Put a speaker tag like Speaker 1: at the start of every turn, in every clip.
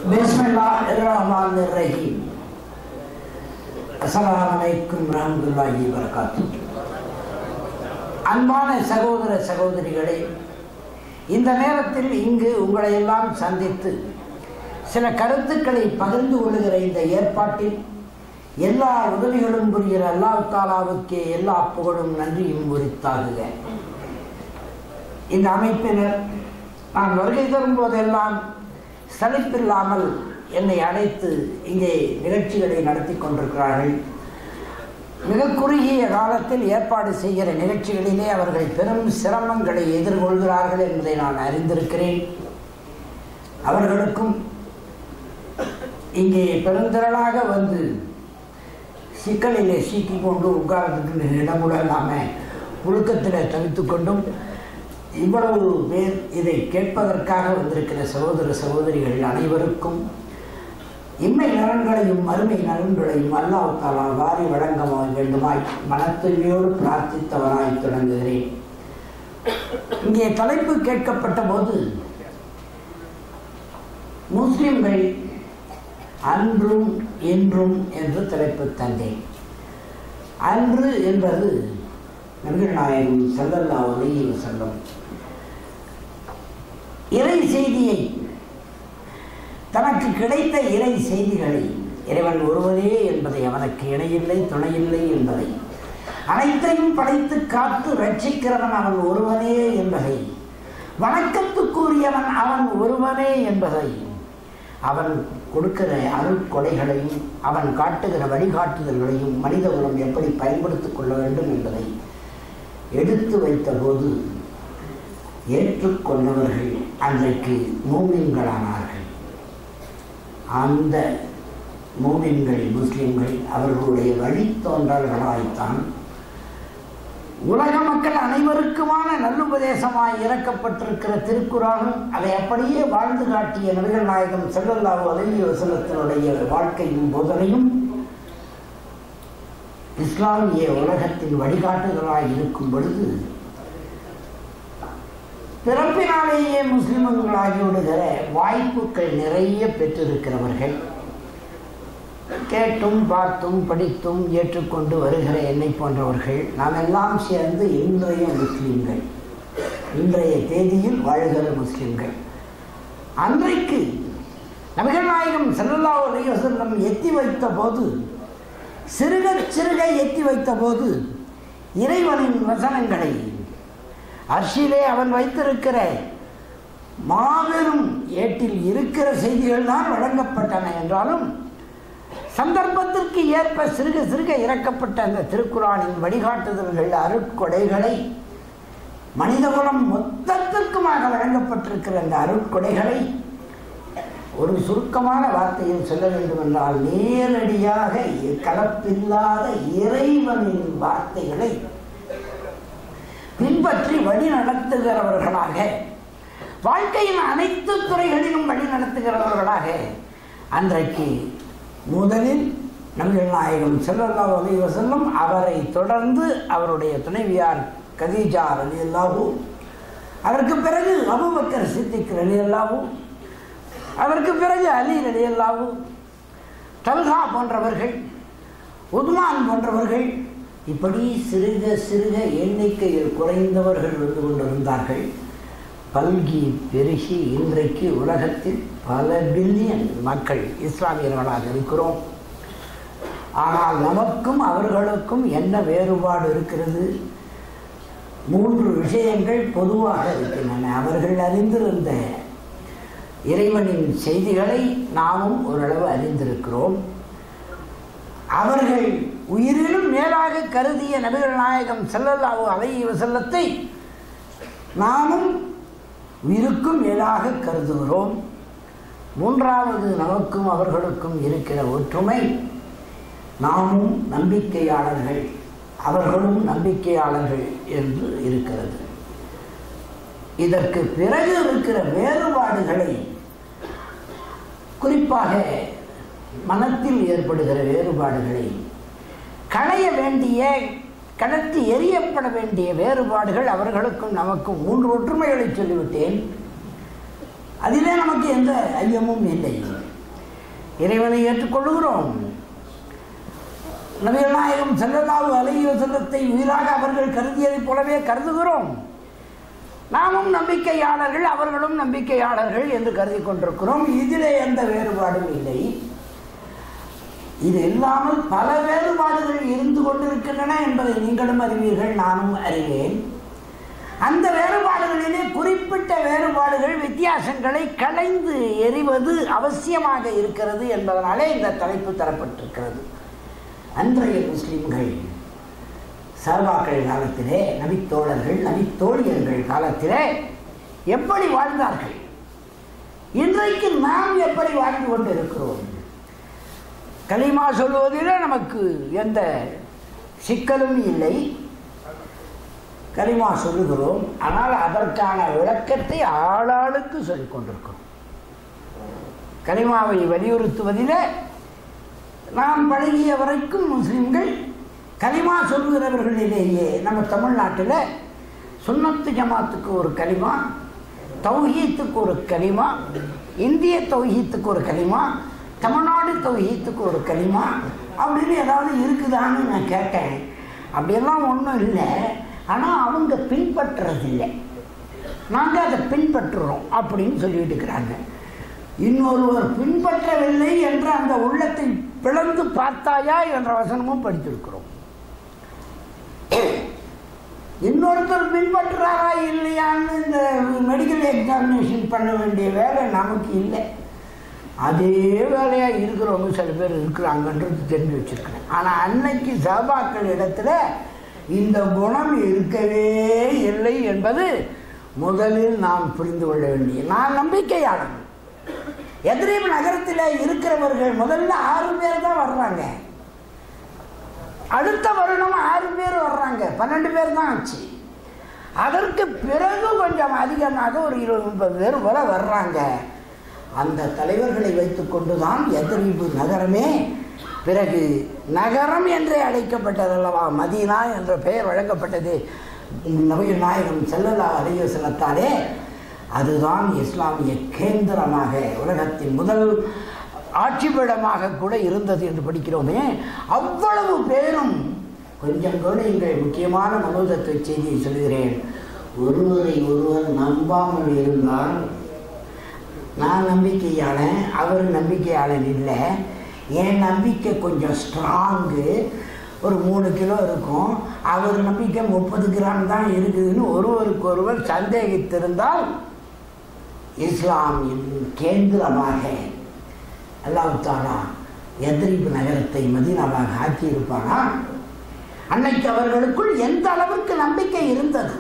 Speaker 1: பிஸ்மில்லாஹ் ரஹ்மான் ரஹீம் அஸ்ஸலாமு அலைக்கும் ரஹ்மத்துல்லாஹி வரகாத்து அன்பான சகோதர சகோதரிகளே இந்த நேரத்தில் இங்கு உங்களை எல்லாம் சந்தித்து சில கருத்துக்களை பகிர்ந்து கொள்ளுகிற இந்த ஏற்பாட்டில் எல்லா உதவிகளும் புரிகிற அல்லாஹ் தாலாவுக்கே எல்லா புகழும் நன்றியும் உரித்தாகுக இந்த அமைப்பினர் நான் வருகை தரும் போதெல்லாம் சலிப்பில்லாமல் என்னை அழைத்து இங்கே நிகழ்ச்சிகளை நடத்தி கொண்டிருக்கிறார்கள் மிக குறுகிய காலத்தில் ஏற்பாடு செய்கிற நிகழ்ச்சிகளிலே அவர்கள் பெரும் சிரமங்களை எதிர்கொள்கிறார்கள் என்பதை நான் அறிந்திருக்கிறேன் அவர்களுக்கும் இங்கே பெருந்திரளாக வந்து சிக்கலிலே சிக்கி கொண்டு உட்கார்ந்துட்டு இடம் கூட இல்லாமல் புழுக்கத்தில் தவித்து கொண்டும் இவ்வளவு பேர் இதை கேட்பதற்காக வந்திருக்கிற சகோதர சகோதரிகள் அனைவருக்கும் இம்மை நலன்களையும் மறுமை நலன்களையும் அல்லாஹ் தாலா வாரி வழங்க வேண்டுமாய் மனத்தூய்மையோடு பிரார்த்தித்தவனாய் தொடங்குகிறேன் இங்கே தலைப்பு கேட்கப்பட்ட போது முஸ்லிம்கள் அன்றும் இன்றும் என்று தலைப்பு தந்தேன் அன்று என்பது நபிகள் நாயகம் செல்லல்லா ஒலியில் செல்லும் இறை செய்தியை தனக்கு கிடைத்த இறை செய்திகளை இறைவன் ஒருவரே என்பதை அவனுக்கு இணையில்லை துணையில்லை என்பதை அனைத்தையும் படைத்து காத்து ரட்சிக்கிறவன் அவன் ஒருவனே என்பதை வணக்கத்துக்குரியவன் அவன் ஒருவனே என்பதை அவன் கொடுக்கிற அருட்கொடைகளையும் அவன் காட்டுகிற வழிகாட்டுதல்களையும் மனித குலம் எப்படி பயன்படுத்திக் கொள்ள வேண்டும் என்பதை எடுத்து வைத்தபோது ஏற்றுக்கொண்டவர்கள் அன்றைக்கு மூமின்களானார்கள் அந்த மூமின்கள் முஸ்லிம்கள் அவர்களுடைய வழித்தோன்றல்களாய்த்தான் உலக மக்கள் அனைவருக்குமான நல்லுபதேசமாய் இறக்கப்பட்டிருக்கிற திருக்குறானும் அதை அப்படியே வாழ்ந்து காட்டிய நபிகள் நாயகம் செல்லல்லாஹு அலைஹி வசனத்தினுடைய வாழ்க்கையும் போதனையும் இஸ்லாமிய உலகத்தின் வழிகாட்டுதலாய் இருக்கும் பொழுது பிறப்பினாலேயே முஸ்லிம்களாகிவிடுகிற வாய்ப்புகள் நிறைய பெற்றிருக்கிறவர்கள் கேட்டும் பார்த்தும் படித்தும் ஏற்றுக்கொண்டு வருகிற என்னை போன்றவர்கள் நாம் எல்லாம் சேர்ந்து இன்றைய முஸ்லீம்கள் இன்றைய தேதியில் வாழ்கிற முஸ்லீம்கள் அன்றைக்கு நபிகள் நாயகம் செல்லல்லா அலைவசல்லம் எத்தி வைத்த போது சிறுக சிறுக எத்தி வைத்த போது இறைவனின் வசனங்களை அர்ஷிலே அவன் வைத்திருக்கிற மாபெரும் ஏட்டில் இருக்கிற செய்திகள் தான் வழங்கப்பட்டன என்றாலும் சந்தர்ப்பத்திற்கு ஏற்ப சிறுக சிறுக இறக்கப்பட்ட அந்த திருக்குறானின் வழிகாட்டுதல்கள் அருட்கொடைகளை மனிதகுலம் மொத்தத்திற்குமாக வழங்கப்பட்டிருக்கிற அந்த அருட்கொடைகளை ஒரு சுருக்கமான வார்த்தையில் சொல்ல வேண்டும் என்றால் நேரடியாக கலப்பில்லாத இறைவனின் வார்த்தைகளை பின்பற்றி வழி நடத்துகிறவர்களாக வாழ்க்கையின் அனைத்து துறைகளிலும் வழி நடத்துகிறவர்களாக அன்றைக்கு முதலில் நபிகள் நாயகம் செல்லல்லா அலி வசல்லம் அவரை தொடர்ந்து அவருடைய துணைவியார் கதீஜா அலி அல்லாஹூ அதற்கு பிறகு அபுபக்கர் சித்திக் அலி அல்லாஹூ அதற்கு பிறகு அலி அலி அல்லாஹூ தல்ஹா போன்றவர்கள் உத்மான் போன்றவர்கள் இப்படி சிறுக சிறுக எண்ணிக்கையில் குறைந்தவர்கள் வந்து கொண்டிருந்தார்கள் பல்கி பெருகி இன்றைக்கு உலகத்தில் பல பில்லியன் மக்கள் இஸ்லாமியர்களாக இருக்கிறோம் ஆனால் நமக்கும் அவர்களுக்கும் என்ன வேறுபாடு இருக்கிறது மூன்று விஷயங்கள் பொதுவாக இருக்கின்றன அவர்கள் அறிந்திருந்த இறைவனின் செய்திகளை நாமும் ஓரளவு அறிந்திருக்கிறோம் அவர்கள் உயிரிலும் மேலாக கருதிய நபிகள் நாயகம் செல்லல்லாவு அலைய செல்லத்தை நாமும் உயிருக்கும் மேலாக கருதுகிறோம் மூன்றாவது நமக்கும் அவர்களுக்கும் இருக்கிற ஒற்றுமை நாமும் நம்பிக்கையாளர்கள் அவர்களும் நம்பிக்கையாளர்கள் என்று இருக்கிறது இதற்கு பிறகு இருக்கிற வேறுபாடுகளை குறிப்பாக மனத்தில் ஏற்படுகிற வேறுபாடுகளை களைய வேண்டிய கடத்தி எரியப்பட வேண்டிய வேறுபாடுகள் அவர்களுக்கும் நமக்கும் மூன்று ஒற்றுமைகளை சொல்லிவிட்டேன் அதிலே நமக்கு எந்த ஐயமும் இல்லை இறைவனை ஏற்றுக்கொள்ளுகிறோம் நபிகள் நாயகம் செல்லலாவு அலைய செல்லத்தை உயிராக அவர்கள் கருதியதைப் போலவே கருதுகிறோம் நாமும் நம்பிக்கையாளர்கள் அவர்களும் நம்பிக்கையாளர்கள் என்று கருதி கொண்டிருக்கிறோம் இதிலே எந்த வேறுபாடும் இல்லை இது இல்லாமல் பல வேறுபாடுகள் இருந்து கொண்டிருக்கின்றன என்பதை நீங்களும் அறிவீர்கள் நானும் அறிவேன் அந்த வேறுபாடுகளிலே குறிப்பிட்ட வேறுபாடுகள் வித்தியாசங்களை களைந்து எறிவது அவசியமாக இருக்கிறது என்பதனாலே இந்த தலைப்பு தரப்பட்டிருக்கிறது அன்றைய முஸ்லிம்கள் சர்வாக்கள் காலத்திலே நபித்தோழர்கள் நபித்தோழியர்கள் காலத்திலே எப்படி வாழ்ந்தார்கள் இன்றைக்கு நாம் எப்படி வாழ்ந்து கொண்டிருக்கிறோம் களிமா சொல்வதில் நமக்கு எந்த சிக்கலும் இல்லை களிமா சொல்லுகிறோம் ஆனால் அதற்கான விளக்கத்தை ஆளாளுக்கு சொல்லிக் கொண்டிருக்கிறோம் களிமாவை வலியுறுத்துவதில் நாம் பழகிய வரைக்கும் முஸ்லிம்கள் கலிமா சொல்லுகிறவர்களிலேயே நம்ம தமிழ்நாட்டில் சுன்னத்து ஜமாத்துக்கு ஒரு கலிமா தௌஹீத்துக்கு ஒரு கலிமா இந்திய தௌஹீத்துக்கு ஒரு கலிமா தமிழ்நாடு தௌஹீத்துக்கு ஒரு கலிமா அப்படின்னு ஏதாவது இருக்குதான்னு நான் கேட்டேன் அப்படியெல்லாம் ஒன்றும் இல்லை ஆனால் அவங்க பின்பற்றுறதில்லை நாங்கள் அதை பின்பற்றுறோம் அப்படின்னு சொல்லிட்டு இருக்கிறாங்க இன்னொருவர் பின்பற்றவில்லை என்ற அந்த உள்ளத்தை பிளந்து பார்த்தாயா என்ற வசனமும் படித்திருக்கிறோம் இன்னொருத்தர் பின்பற்றுறாரா இல்லையான்னு இந்த மெடிக்கல் எக்ஸாமினேஷன் பண்ண வேண்டிய வேலை நமக்கு இல்லை அதே வேலையாக இருக்கிறவங்க சில பேர் இருக்கிறாங்கன்றது தெரிஞ்சு வச்சுருக்கிறேன் ஆனால் அன்னைக்கு சபாக்கள் இடத்துல இந்த குணம் இருக்கவே இல்லை என்பது முதலில் நாம் புரிந்து கொள்ள வேண்டிய நான் நம்பிக்கையாளன் எதிரீப் நகரத்தில் இருக்கிறவர்கள் முதல்ல ஆறு பேர் தான் வர்றாங்க அடுத்த வருடம் ஆறு பேர் வர்றாங்க பன்னெண்டு பேர் தான் ஆச்சு அதற்கு பிறகு கொஞ்சம் அதிகமாக ஒரு இருபது முப்பது பேர் போல வர்றாங்க அந்த தலைவர்களை வைத்துக்கொண்டு தான் எதிரிப்பு நகரமே பிறகு நகரம் என்றே அழைக்கப்பட்டதல்லவா மதீனா என்ற பெயர் வழங்கப்பட்டது நபிகள் நாயகம் செல்லல்லா அலைய செல்லத்தாலே அதுதான் இஸ்லாமிய கேந்திரமாக உலகத்தின் முதல் ஆட்சிபீடமாக கூட இருந்தது என்று படிக்கிறோமே அவ்வளவு பேரும் கொஞ்சம் கூட இங்கே முக்கியமான மனோதத்துவ செய்தியை சொல்கிறேன் ஒருவரை ஒருவர் நம்பாமல் இருந்தால் நான் நம்பிக்கையாளன் அவர் நம்பிக்கையாளன் இல்லை என் நம்பிக்கை கொஞ்சம் ஸ்ட்ராங்கு ஒரு மூணு கிலோ இருக்கும் அவர் நம்பிக்கை முப்பது கிராம் தான் இருக்குதுன்னு ஒருவருக்கு ஒருவர் சந்தேகித்திருந்தால் இஸ்லாமின் கேந்திரமாக அல்லாஹ் தாலா எதிரிப்பு நகரத்தை மதீனாவாக ஆக்கியிருப்பானா அன்னைக்கு அவர்களுக்குள் எந்த அளவுக்கு நம்பிக்கை இருந்தது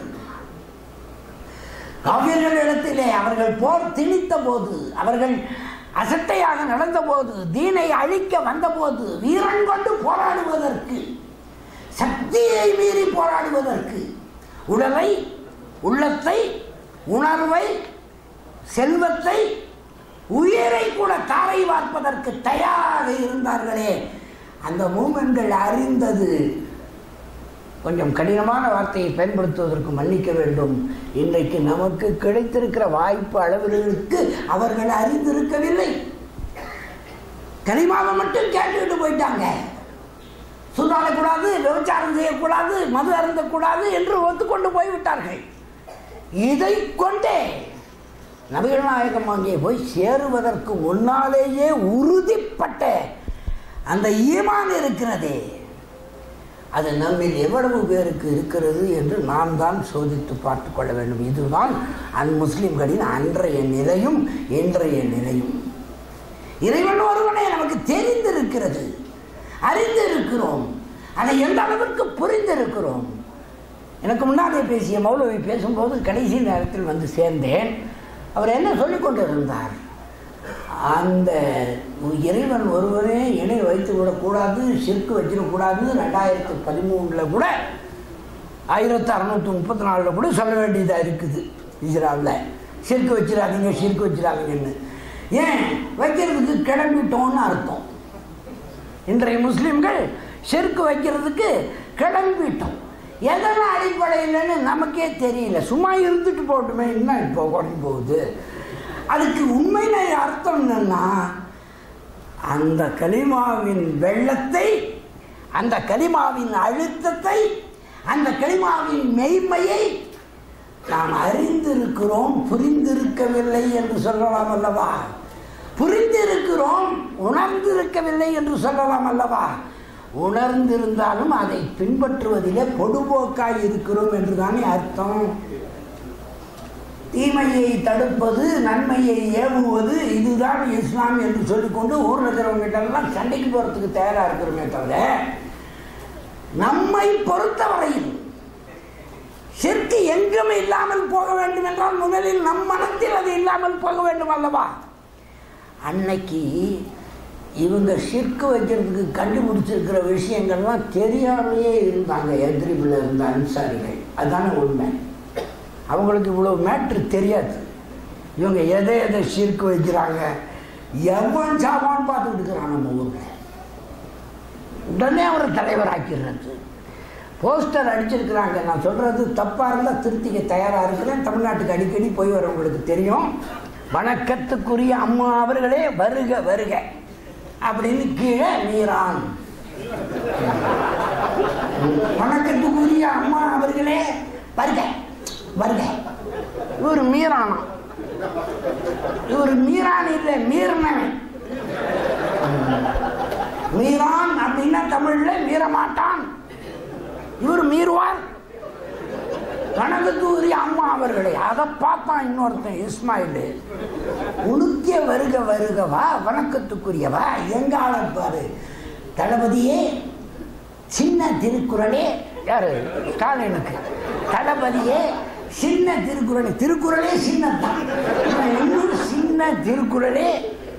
Speaker 1: காவியர்களிடத்திலே அவர்கள் போர் திணித்த போது அவர்கள் அசட்டையாக நடந்தபோது தீனை அழிக்க வந்தபோது வீரன் கொண்டு போராடுவதற்கு சக்தியை மீறி போராடுவதற்கு உடலை உள்ளத்தை உணர்வை செல்வத்தை உயிரை கூட தாரை வார்ப்பதற்கு தயாராக இருந்தார்களே அந்த மூமென்கள் அறிந்தது கொஞ்சம் கடினமான வார்த்தையை பயன்படுத்துவதற்கு மன்னிக்க வேண்டும் இன்றைக்கு நமக்கு கிடைத்திருக்கிற வாய்ப்பு அளவுகளுக்கு அவர்கள் அறிந்திருக்கவில்லை கனிமாவை மட்டும் கேட்டுக்கிட்டு போயிட்டாங்க சுதாடக்கூடாது விபச்சாரம் செய்யக்கூடாது மது அருந்தக்கூடாது என்று ஒத்துக்கொண்டு போய்விட்டார்கள் இதை கொண்டே நபிகள் நாயகம் அங்கே போய் சேருவதற்கு முன்னாலேயே உறுதிப்பட்ட அந்த ஈமான் இருக்கிறதே அது நம்மில் எவ்வளவு பேருக்கு இருக்கிறது என்று நாம் தான் சோதித்து பார்த்து கொள்ள வேண்டும் இதுதான் அந் முஸ்லிம்களின் அன்றைய நிலையும் இன்றைய நிலையும் இறைவன் ஒருவனை நமக்கு தெரிந்திருக்கிறது அறிந்திருக்கிறோம் அதை எந்த அளவிற்கு புரிந்திருக்கிறோம் எனக்கு முன்னாலே பேசிய மௌலவி பேசும்போது கடைசி நேரத்தில் வந்து சேர்ந்தேன் அவர் என்ன சொல்லிக் கொண்டிருந்தார் அந்த இறைவன் ஒருவரே இணை வைத்து விடக்கூடாது சிற்கு வச்சிடக்கூடாது ரெண்டாயிரத்தி பதிமூணில் கூட ஆயிரத்தி அறநூற்றி முப்பத்தி நாலில் கூட சொல்ல வேண்டியதாக இருக்குது இஸ்ராவில் சிற்கு வச்சிடாதீங்க சிற்கு வச்சிடாதீங்கன்னு ஏன் வைக்கிறதுக்கு கிளம்பிட்டோன்னு அர்த்தம் இன்றைய முஸ்லீம்கள் செருக்கு வைக்கிறதுக்கு கிளம்பிட்டோம் எதனால் அடிப்படையில்னு நமக்கே தெரியல சும்மா இருந்துட்டு போட்டுமே என்ன இப்போ குறைஞ்சி போகுது அதுக்கு உண்மையில அர்த்தம் என்னன்னா அந்த கலிமாவின் வெள்ளத்தை அந்த கலிமாவின் அழுத்தத்தை அந்த கலிமாவின் மெய்மையை நாம் அறிந்திருக்கிறோம் புரிந்திருக்கவில்லை என்று சொல்லலாம் அல்லவா புரிந்திருக்கிறோம் உணர்ந்திருக்கவில்லை என்று சொல்லலாம் அல்லவா உணர்ந்திருந்தாலும் அதை பின்பற்றுவதிலே பொடுபோக்காய் இருக்கிறோம் என்று தானே அர்த்தம் தீமையை தடுப்பது நன்மையை ஏவுவது இதுதான் இஸ்லாம் என்று சொல்லிக்கொண்டு ஊரில் இருக்கிறவங்க எல்லாம் சண்டைக்கு போகிறதுக்கு தயாராக இருக்கிறோமே தவிர நம்மை பொறுத்தவரையில் சிற்கு எங்கும் இல்லாமல் போக வேண்டும் என்றால் முதலில் நம் மனத்தில் அது இல்லாமல் போக வேண்டும் அல்லவா அன்னைக்கு இவங்க சிற்கு வைக்கிறதுக்கு கண்டுபிடிச்சிருக்கிற விஷயங்கள்லாம் தெரியாமையே இருந்தாங்க எதிரிபில் இருந்த அன்சாரிகள் அதுதானே உண்மை அவங்களுக்கு இவ்வளோ மேட்ரு தெரியாது இவங்க எதை எதை சிற்கு வைக்கிறாங்க எவன் சாவான்னு பார்த்துக்கிட்டு இருக்கிறான் நம்ம ஊரில் உடனே அவரை தலைவராக்கிடுறது போஸ்டர் அடிச்சிருக்கிறாங்க நான் சொல்கிறது தப்பாக இருந்தால் திருத்திக்க தயாராக இருக்கிறேன் தமிழ்நாட்டுக்கு அடிக்கடி போய் வரவங்களுக்கு தெரியும் வணக்கத்துக்குரிய அம்மா அவர்களே வருக வருக அப்படின்னு கீழே மீறான் வணக்கத்துக்குரிய அம்மா அவர்களே வருக வருக இவர் மீறானா இவர் மீறான் இல்லை மீறினவன் மீறான் அப்படின்னா தமிழ்ல மீறமாட்டான் இவர் மீறுவார் வணக்கத்துக்குரிய அம்மா அவர்களே அதை பார்த்தான் இன்னொருத்தன் இஸ்மாயில் உனுக்கிய வருக வருகவா வணக்கத்துக்குரியவா எங்கால பாரு தளபதியே சின்ன திருக்குறளே யாரு ஸ்டாலினுக்கு தளபதியே சின்ன திருக்குறளே திருக்குறளே சின்னதான் இன்னொரு சின்ன திருக்குறளே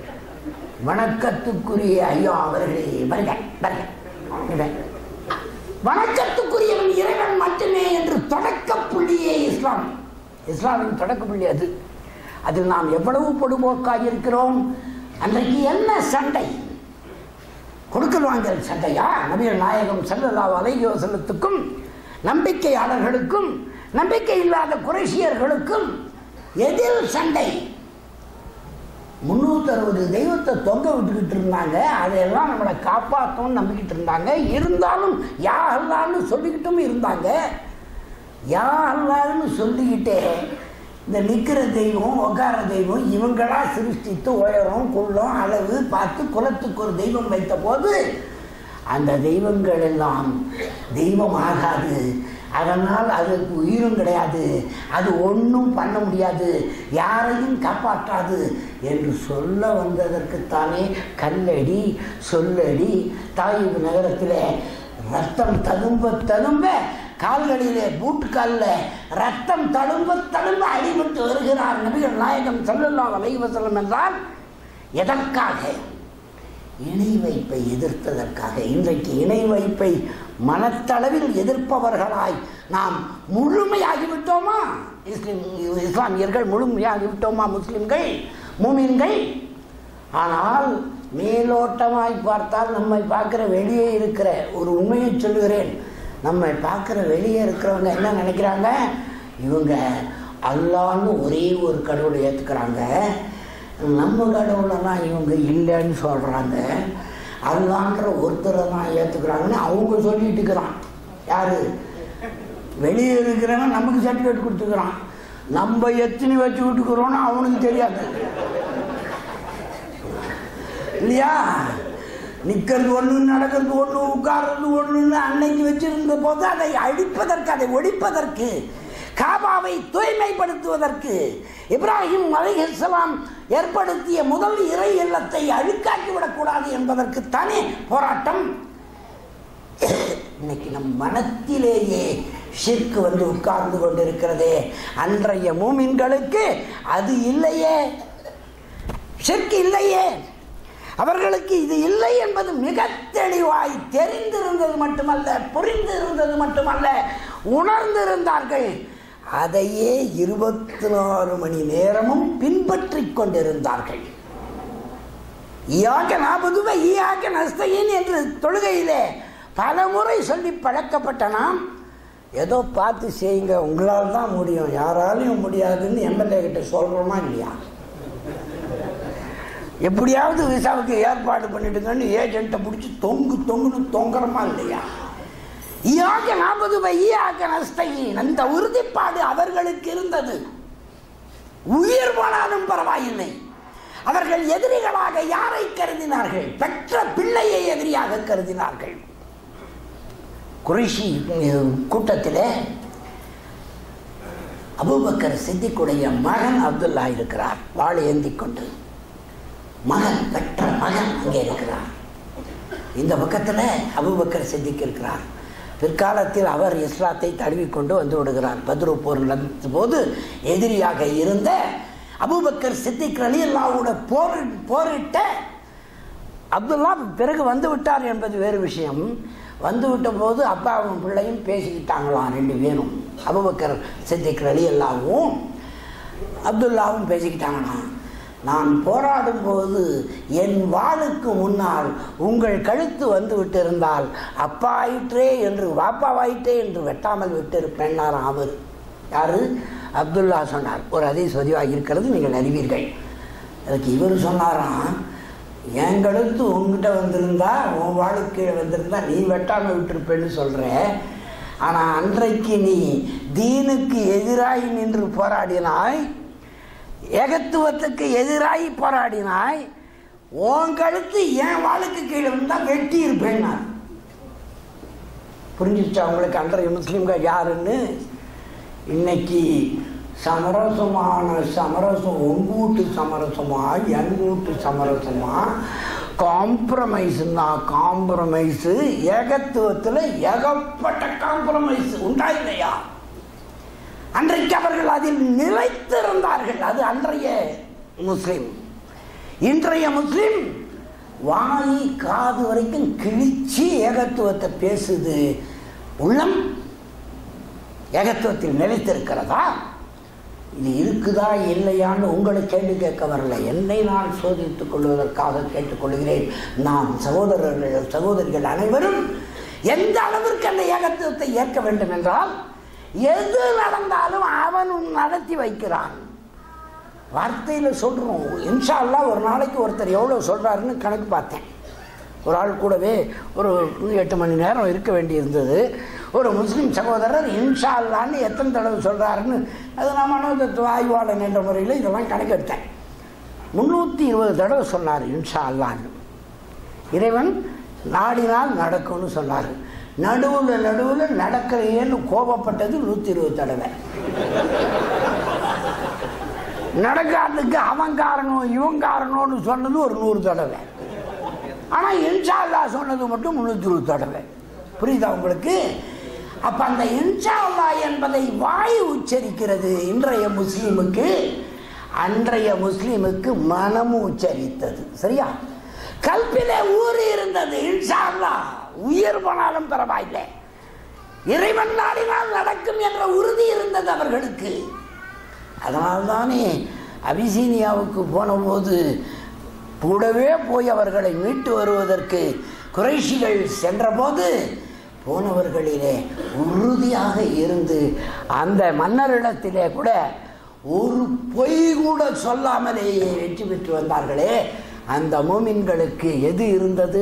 Speaker 1: வணக்கத்துக்குரிய ஐயா அவர்களே வருக வருக வருக. வணக்கத்துக்குரியவன் இறைவன் மட்டுமே என்று தொடக்க புள்ளியே இஸ்லாம் இஸ்லாமின் தொடக்க புள்ளி அது அதில் நாம் எவ்வளவு பொடுபோக்காக இருக்கிறோம் அன்றைக்கு என்ன சண்டை கொடுக்கல் வாங்கல் சண்டையா நபிகள் நாயகம் ஸல்லல்லாஹு அலைஹி வஸல்லத்துக்கும் நம்பிக்கையாளர்களுக்கும் நம்பிக்கை இல்லாத குறைஷியர்களுக்கும் எதில் சண்டை முந்நூற்றி அறுபது தெய்வத்தை தொங்க விட்டுக்கிட்டு இருந்தாங்க அதையெல்லாம் நம்மளை காப்பாற்றணும்னு நம்பிக்கிட்டு இருந்தாங்க இருந்தாலும் யா அல்லான்னு சொல்லிக்கிட்டும் இருந்தாங்க யா அல்லான்னு சொல்லிக்கிட்டே இந்த நிற்கிற தெய்வம் உட்கார தெய்வம் இவங்களா சிருஷ்டித்து உயரம் குள்ளம் அளவு பார்த்து குலத்துக்கு ஒரு தெய்வம் வைத்த போது அந்த தெய்வங்கள் எல்லாம் தெய்வம் ஆகாது அதனால் அதுக்கு உயிரும் கிடையாது அது ஒன்றும் பண்ண முடியாது யாரையும் காப்பாற்றாது என்று சொல்ல வந்ததற்குத்தானே கல்லடி சொல்லடி தாயூப் நகரத்தில் ரத்தம் ததும்ப ததும்ப கால்களிலே பூட்டு காலில் ரத்தம் தழும்ப தழும்ப அடிபட்டு வருகிறார் நபிகள் நாயகம் ஸல்லல்லாஹு அலைஹி வஸல்லம் என்றால் எதற்காக இணை வைப்பை எதிர்த்ததற்காக இன்றைக்கு இணை வைப்பை மனத்தளவில் எதிர்ப்பவர்களாய் நாம் முழுமையாகிவிட்டோமா இஸ்லிம் இஸ்லாமியர்கள் முழுமையாகிவிட்டோமா முஸ்லிம்கள் மூமின்கள் ஆனால் மேலோட்டமாய் பார்த்தால் நம்மை பார்க்குற வெளியே இருக்கிற ஒரு உண்மையை சொல்லுகிறேன் நம்மை பார்க்குற வெளியே இருக்கிறவங்க என்ன நினைக்கிறாங்க இவங்க அல்லான்னு ஒரே ஒரு கடவுளை ஏற்றுக்கிறாங்க நம்ம கடவுளெல்லாம் இவங்க இல்லைன்னு சொல்கிறாங்க அல்லான்ற ஒருத்தரை தான் ஏற்றுக்கிறாங்கன்னு அவங்க சொல்லிட்டு இருக்கிறான் யாரு வெளியே இருக்கிறவன் நமக்கு சர்டிஃபிகேட் கொடுத்துக்கிறான் நம்ம எத்தனை வச்சு விட்டுக்கிறோன்னு அவனுக்கு தெரியாது இல்லையா நிற்கிறது ஒன்று நடக்கிறது ஒன்று உட்கார்றது ஒன்றுன்னு அன்னைக்கு வச்சிருந்த போது அதை அழிப்பதற்கு அதை ஒழிப்பதற்கு காபாவை தூய்மைப்படுத்துவதற்கு இப்ராஹிம் அலைஹிஸ்ஸலாம் ஏற்படுத்திய முதல் இறை இல்லத்தை அழுக்காக்கி விடக்கூடாது என்பதற்கு தானே போராட்டம் இன்னைக்கு நம் மனத்திலேயே ஷிர்க்கு வந்து உட்கார்ந்து கொண்டிருக்கிறதே அன்றைய மூமின்களுக்கு அது இல்லையே ஷிர்க்கு இல்லையே அவர்களுக்கு இது இல்லை என்பது மிக தெளிவாய் தெரிந்திருந்தது மட்டுமல்ல புரிந்திருந்தது மட்டுமல்ல உணர்ந்திருந்தார்கள் அதையே இருபத்தி நாலு மணி நேரமும் பின்பற்றி கொண்டிருந்தார்கள் ஈயாக நாபதுவ ஈயாக நஸ்தையின் என்று தொழுகையிலே பல முறை சொல்லி பழக்கப்பட்ட நாம் ஏதோ பார்த்து செய்யுங்க உங்களால் தான் முடியும் யாராலையும் முடியாதுன்னு எம்எல்ஏ கிட்ட சொல்கிறோமா இல்லையா எப்படியாவது விசாவுக்கு ஏற்பாடு பண்ணிடுங்கன்னு ஏஜென்ட்டை பிடிச்சி தொங்கு தொங்குன்னு தொங்குறமா இல்லையா ஈயாக்க நாற்பது ஈயாக்க நஸ்தையின் அந்த உறுதிப்பாடு அவர்களுக்கு இருந்தது உயிர் போனாலும் பரவாயில்லை அவர்கள் எதிரிகளாக யாரை கருதினார்கள் பெற்ற பிள்ளையை எதிரியாக கருதினார்கள் குறைஷி கூட்டத்திலே அபூபக்கர் சித்திக்குடைய மகன் அப்துல்லா இருக்கிறார் வாள் ஏந்தி கொண்டு மகன் பெற்ற மகன் அங்கே இருக்கிறார் இந்த பக்கத்தில் அபூபக்கர் சித்திக் இருக்கிறார் பிற்காலத்தில் அவர் இஸ்லாத்தை தழுவிக்கொண்டு வந்து விடுகிறார் பத்ரு போர் நடந்த போது எதிரியாக இருந்த அபூபக்கர் சித்திக் அலி அல்லாவோட போர் போரிட்ட அப்துல்லா பிறகு வந்து விட்டார் என்பது வேறு விஷயம் வந்து விட்ட போது அப்பாவும் பிள்ளையும் பேசிக்கிட்டாங்களாம் ரெண்டு பேரும் அபுபக்கர் சித்திக் அலி அல்லாவும் அப்துல்லாவும் பேசிக்கிட்டாங்களாம் நான் போராடும் போது என் வாளுக்கு முன்னால் உங்கள் கழுத்து வந்து விட்டிருந்தால் அப்பா ஆயிற்றே என்று வாப்பாவாயிற்றே என்று வெட்டாமல் விட்டிருப்பேன்னார் அவர் யாரு அப்துல்லா சொன்னார் ஒரு அதீஸ் பதிவாகி இருக்கிறது நீங்கள் அறிவீர்கள் அதுக்கு இவர் சொன்னாராம் என் கழுத்து உங்ககிட்ட வந்திருந்தா உன் வாளுக்கு கீழே வந்திருந்தா நீ வெட்டாமல் விட்டிருப்பேன்னு சொல்கிற ஆனால் அன்றைக்கு நீ தீனுக்கு எதிராய் நின்று போராடினாய் ஏகத்துவத்துக்கு எதிராய் போராடினாய் உன் கழுத்து என் வாளுக்கு கீழே வந்தால் வெட்டி இருப்பேன் நான் புரிஞ்சிச்சா உங்களுக்கு அன்றைய முஸ்லீம்கள் யாருன்னு இன்னைக்கு சமரசமான சமரசம் உங்க வீட்டு சமரசமா என் வீட்டு சமரசமா காம்ப்ரமைஸ்னா காம்ப்ரமைஸு ஏகத்துவத்தில் ஏகப்பட்ட காம்ப்ரமைஸ் உண்டா இல்லையா அன்றைக்கு அவர்கள் அதில் நிலைத்திருந்தார்கள் அது அன்றைய முஸ்லிம் இன்றைய முஸ்லிம் வாய் காது வரைக்கும் கிழிச்சு ஏகத்துவத்தை பேசுது உள்ளம் ஏகத்துவத்தில் நிலைத்திருக்கிறதா இது இருக்குதா இல்லையான்னு உங்களை கேள்வி கேட்க வரல என்னை நான் சோதித்துக் கொள்வதற்காக கேட்டுக்கொள்கிறேன் நாம் சகோதரர்கள் சகோதரிகள் அனைவரும் எந்த அளவிற்கு அந்த ஏகத்துவத்தை ஏற்க வேண்டும் என்றால் எது நடந்தாலும் அவன் நடத்தி வைக்கிறான் வார்த்தையில் சொல்கிறோம் இன்ஷா அல்லா ஒரு நாளைக்கு ஒருத்தர் எவ்வளோ சொல்கிறாருன்னு கணக்கு பார்த்தேன் ஒரு ஆள் கூடவே ஒரு எட்டு மணி நேரம் இருக்க வேண்டியிருந்தது ஒரு முஸ்லீம் சகோதரர் இன்ஷா அல்லான்னு எத்தனை தடவை சொல்கிறாருன்னு அது நான் மனோதத்துவ ஆய்வாளன் என்ற முறையில் இதெல்லாம் கணக்கெடுத்தேன் முந்நூற்றி இருபது தடவை சொன்னார் இன்ஷா அல்லான்னு இறைவன் நாடினால் நடக்கும்னு சொன்னார் நடுவில் நடுவில் நடக்கலையேன்னு கோபப்பட்டது நூற்றி இருபது தடவை நடக்காததுக்கு அவன் காரணம் இவன் காரணம்னு சொன்னது ஒரு நூறு தடவை ஆனால் இன்ஷா அல்லா சொன்னது மட்டும் முந்நூற்றி இருபது தடவை புரியுதா உங்களுக்கு அப்போ அந்த இன்ஷா அல்லா என்பதை வாய் உச்சரிக்கிறது இன்றைய முஸ்லீமுக்கு அன்றைய முஸ்லீமுக்கு மனமும் உச்சரித்தது சரியா கல்பிலே ஊறி இருந்தது இன்ஷா அல்லா உயிர் போனாலும் பரவாயில்லை இறைவன் நாடினால் நடக்கும் என்ற உறுதி இருந்தது அவர்களுக்கு அதனால்தானே அபிசீனியாவுக்கு போனபோது கூடவே போய் அவர்களை மீட்டு வருவதற்கு குறைஷிகள் சென்றபோது போனவர்களிலே உறுதியாக இருந்து அந்த மன்னரிடத்திலே கூட ஒரு பொய் கூட சொல்லாமலேயே வெற்றி பெற்று வந்தார்களே அந்த மூமின்களுக்கு எது இருந்தது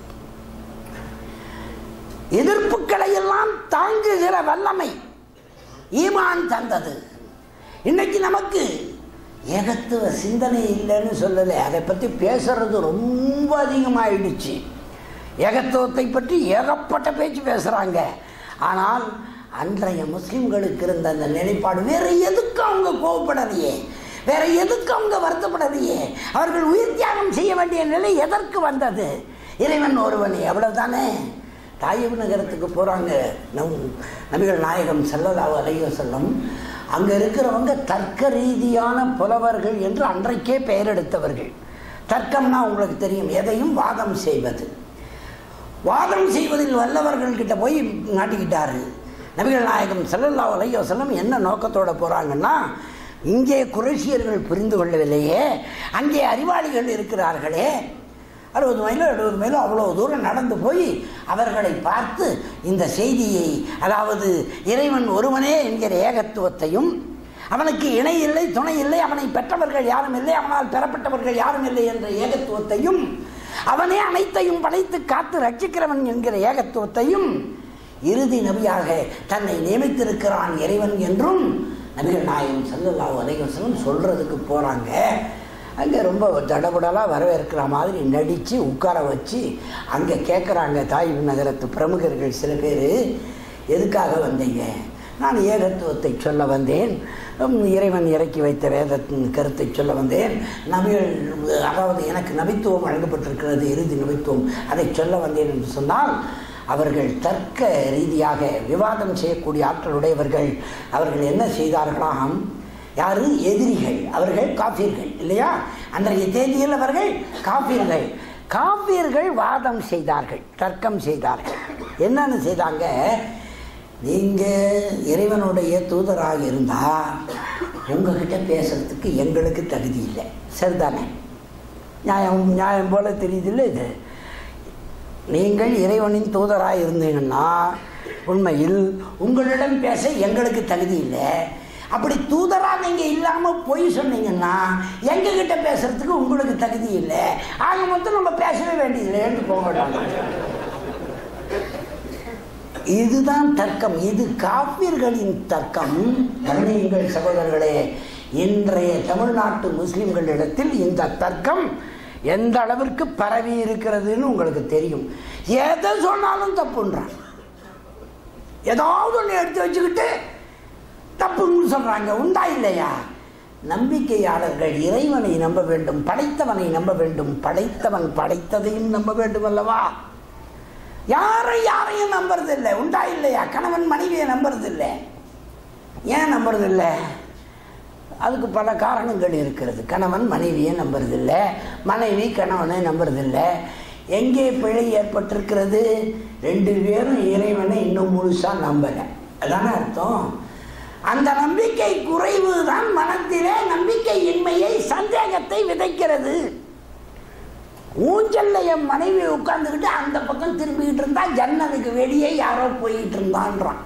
Speaker 1: எதிர்ப்புகளை எல்லாம் தாங்குகிற வல்லமை ஈமான் தந்தது இன்னைக்கு நமக்கு ஏகத்துவ சிந்தனை இல்லைன்னு சொல்லலை அதை பற்றி பேசுறது ரொம்ப அதிகமாயிடுச்சு ஏகத்துவத்தை பற்றி ஏகப்பட்ட பேச்சு பேசுகிறாங்க ஆனால் அன்றைய முஸ்லிம்களுக்கு இருந்த அந்த நிலைப்பாடு வேற எதுக்கு அவங்க கோவப்படலையே வேற எதுக்கு அவங்க வருத்தப்படலையே அவர்கள் உயிர் தியாகம் செய்ய வேண்டிய நிலை எதற்கு வந்தது இறைவன் ஒருவன் எவ்வளவுதானே தாயிப் நகரத்துக்கு போகிறாங்க நம் நபிகள் நாயகம் செல்லலாவு அலைய செல்லம் அங்கே இருக்கிறவங்க தர்க்க ரீதியான புலவர்கள் என்று அன்றைக்கே பெயர் எடுத்தவர்கள் தர்க்கம்னா உங்களுக்கு தெரியும் எதையும் வாதம் செய்வது வாதம் செய்வதில் வல்லவர்கள்கிட்ட போய் நாட்டிக்கிட்டாரு நபிகள் நாயகம் செல்லல்லா அலையோ செல்லம் என்ன நோக்கத்தோட போகிறாங்கன்னா இங்கே குரேஷியர்கள் புரிந்து கொள்ளவில்லையே அங்கே அறிவாளிகள் இருக்கிறார்களே அறுபது மைலோ எழுபது மைலோ அவ்வளோ தூரம் நடந்து போய் அவர்களை பார்த்து இந்த செய்தியை அதாவது இறைவன் ஒருவனே என்கிற ஏகத்துவத்தையும் அவனுக்கு இணை இல்லை துணை இல்லை அவனை பெற்றவர்கள் யாரும் இல்லை அவனால் பெறப்பட்டவர்கள் யாரும் இல்லை என்ற ஏகத்துவத்தையும் அவனே அனைத்தையும் படைத்து காத்து ரட்சிக்கிறவன் என்கிற ஏகத்துவத்தையும் இறுதி நபியாக தன்னை நியமித்திருக்கிறான் இறைவன் என்றும் நபிகள் நாயகம் சல்லல்லாஹு அலைஹி வஸல்லம் சொல்றதுக்கு போறாங்க அங்கே ரொம்ப தடபுடலாக வரவேற்கிற மாதிரி நடித்து உட்கார வச்சு அங்கே கேட்குறாங்க தாய் நகரத்து பிரமுகர்கள் சில பேர் எதுக்காக வந்தீங்க நான் ஏகத்துவத்தை சொல்ல வந்தேன் உம், இறைவன் இறக்கி வைத்த வேதத்தின் கருத்தை சொல்ல வந்தேன் நபிகள் அதாவது எனக்கு நபித்துவம் வழங்கப்பட்டிருக்கிறது இறுதி நபித்துவம் அதை சொல்ல வந்தேன் என்று சொன்னால் அவர்கள் தர்க்க ரீதியாக விவாதம் செய்யக்கூடிய ஆற்றலுடையவர்கள் அவர்கள் என்ன செய்தார்களாம் யாரு எதிரிகள் அவர்கள் காப்பீர்கள் இல்லையா அன்றைய தேதியில் அவர்கள் காப்பீர்கள் காப்பீர்கள் வாதம் செய்தார்கள் தர்க்கம் செய்தார்கள் என்னன்னு செய்தாங்க நீங்க இறைவனுடைய தூதராக இருந்தா உங்ககிட்ட பேசுறதுக்கு எங்களுக்கு தகுதி இல்லை சரிதானே நியாயம் நியாயம் போல தெரியுதுல்ல இது நீங்கள் இறைவனின் தூதராக இருந்தீங்கன்னா உண்மையில் உங்களிடம் பேச எங்களுக்கு தகுதி இல்லை அப்படி தூதராக நீங்கள் இல்லாமல் பொய் சொன்னீங்கன்னா எங்ககிட்ட பேசுறதுக்கு உங்களுக்கு தகுதி இல்லை ஆக மொத்தம் நம்ம பேசவே வேண்டியதில்லைன்னு போகட்டாங்க இதுதான் தர்க்கம் இது காப்பீர்களின் தர்க்கம் கவனியுங்கள் சகோதரர்களே இன்றைய தமிழ்நாட்டு முஸ்லிம்களிடத்தில் இந்த தர்க்கம் எந்த அளவிற்கு பரவி இருக்கிறதுன்னு உங்களுக்கு தெரியும் எதை சொன்னாலும் தப்புன்றான் ஏதாவது ஒன்று எடுத்து வச்சுக்கிட்டு தப்புன்னு சொல்றாங்க உண்டா இல்லையா நம்பிக்கையாளர்கள் இறைவனை நம்ப வேண்டும் படைத்தவனை நம்ப வேண்டும் படைத்தவன் படைத்ததையும் நம்ப வேண்டும் அல்லவா யாரும் யாரையும் நம்புறதில்லை உண்டா இல்லையா கணவன் மனைவியை நம்புறதில்லை ஏன் நம்புறதில்லை அதுக்கு பல காரணங்கள் இருக்கிறது கணவன் மனைவியை நம்புறதில்லை மனைவி கணவனை நம்புறதில்லை எங்கே பிழை ஏற்பட்டிருக்கிறது ரெண்டு பேரும் இறைவனை இன்னும் முழுசாக நம்பலை அதானே அர்த்தம் அந்த நம்பிக்கை குறைவு தான் மனத்திலே நம்பிக்கையின்மையை சந்தேகத்தை விதைக்கிறது ஊஞ்சல்ல என் மனைவி உட்கார்ந்துக்கிட்டு அந்த பக்கம் திரும்பிக்கிட்டு இருந்தா ஜன்னலுக்கு வெளியே யாரோ போயிட்டு இருந்தான்றான்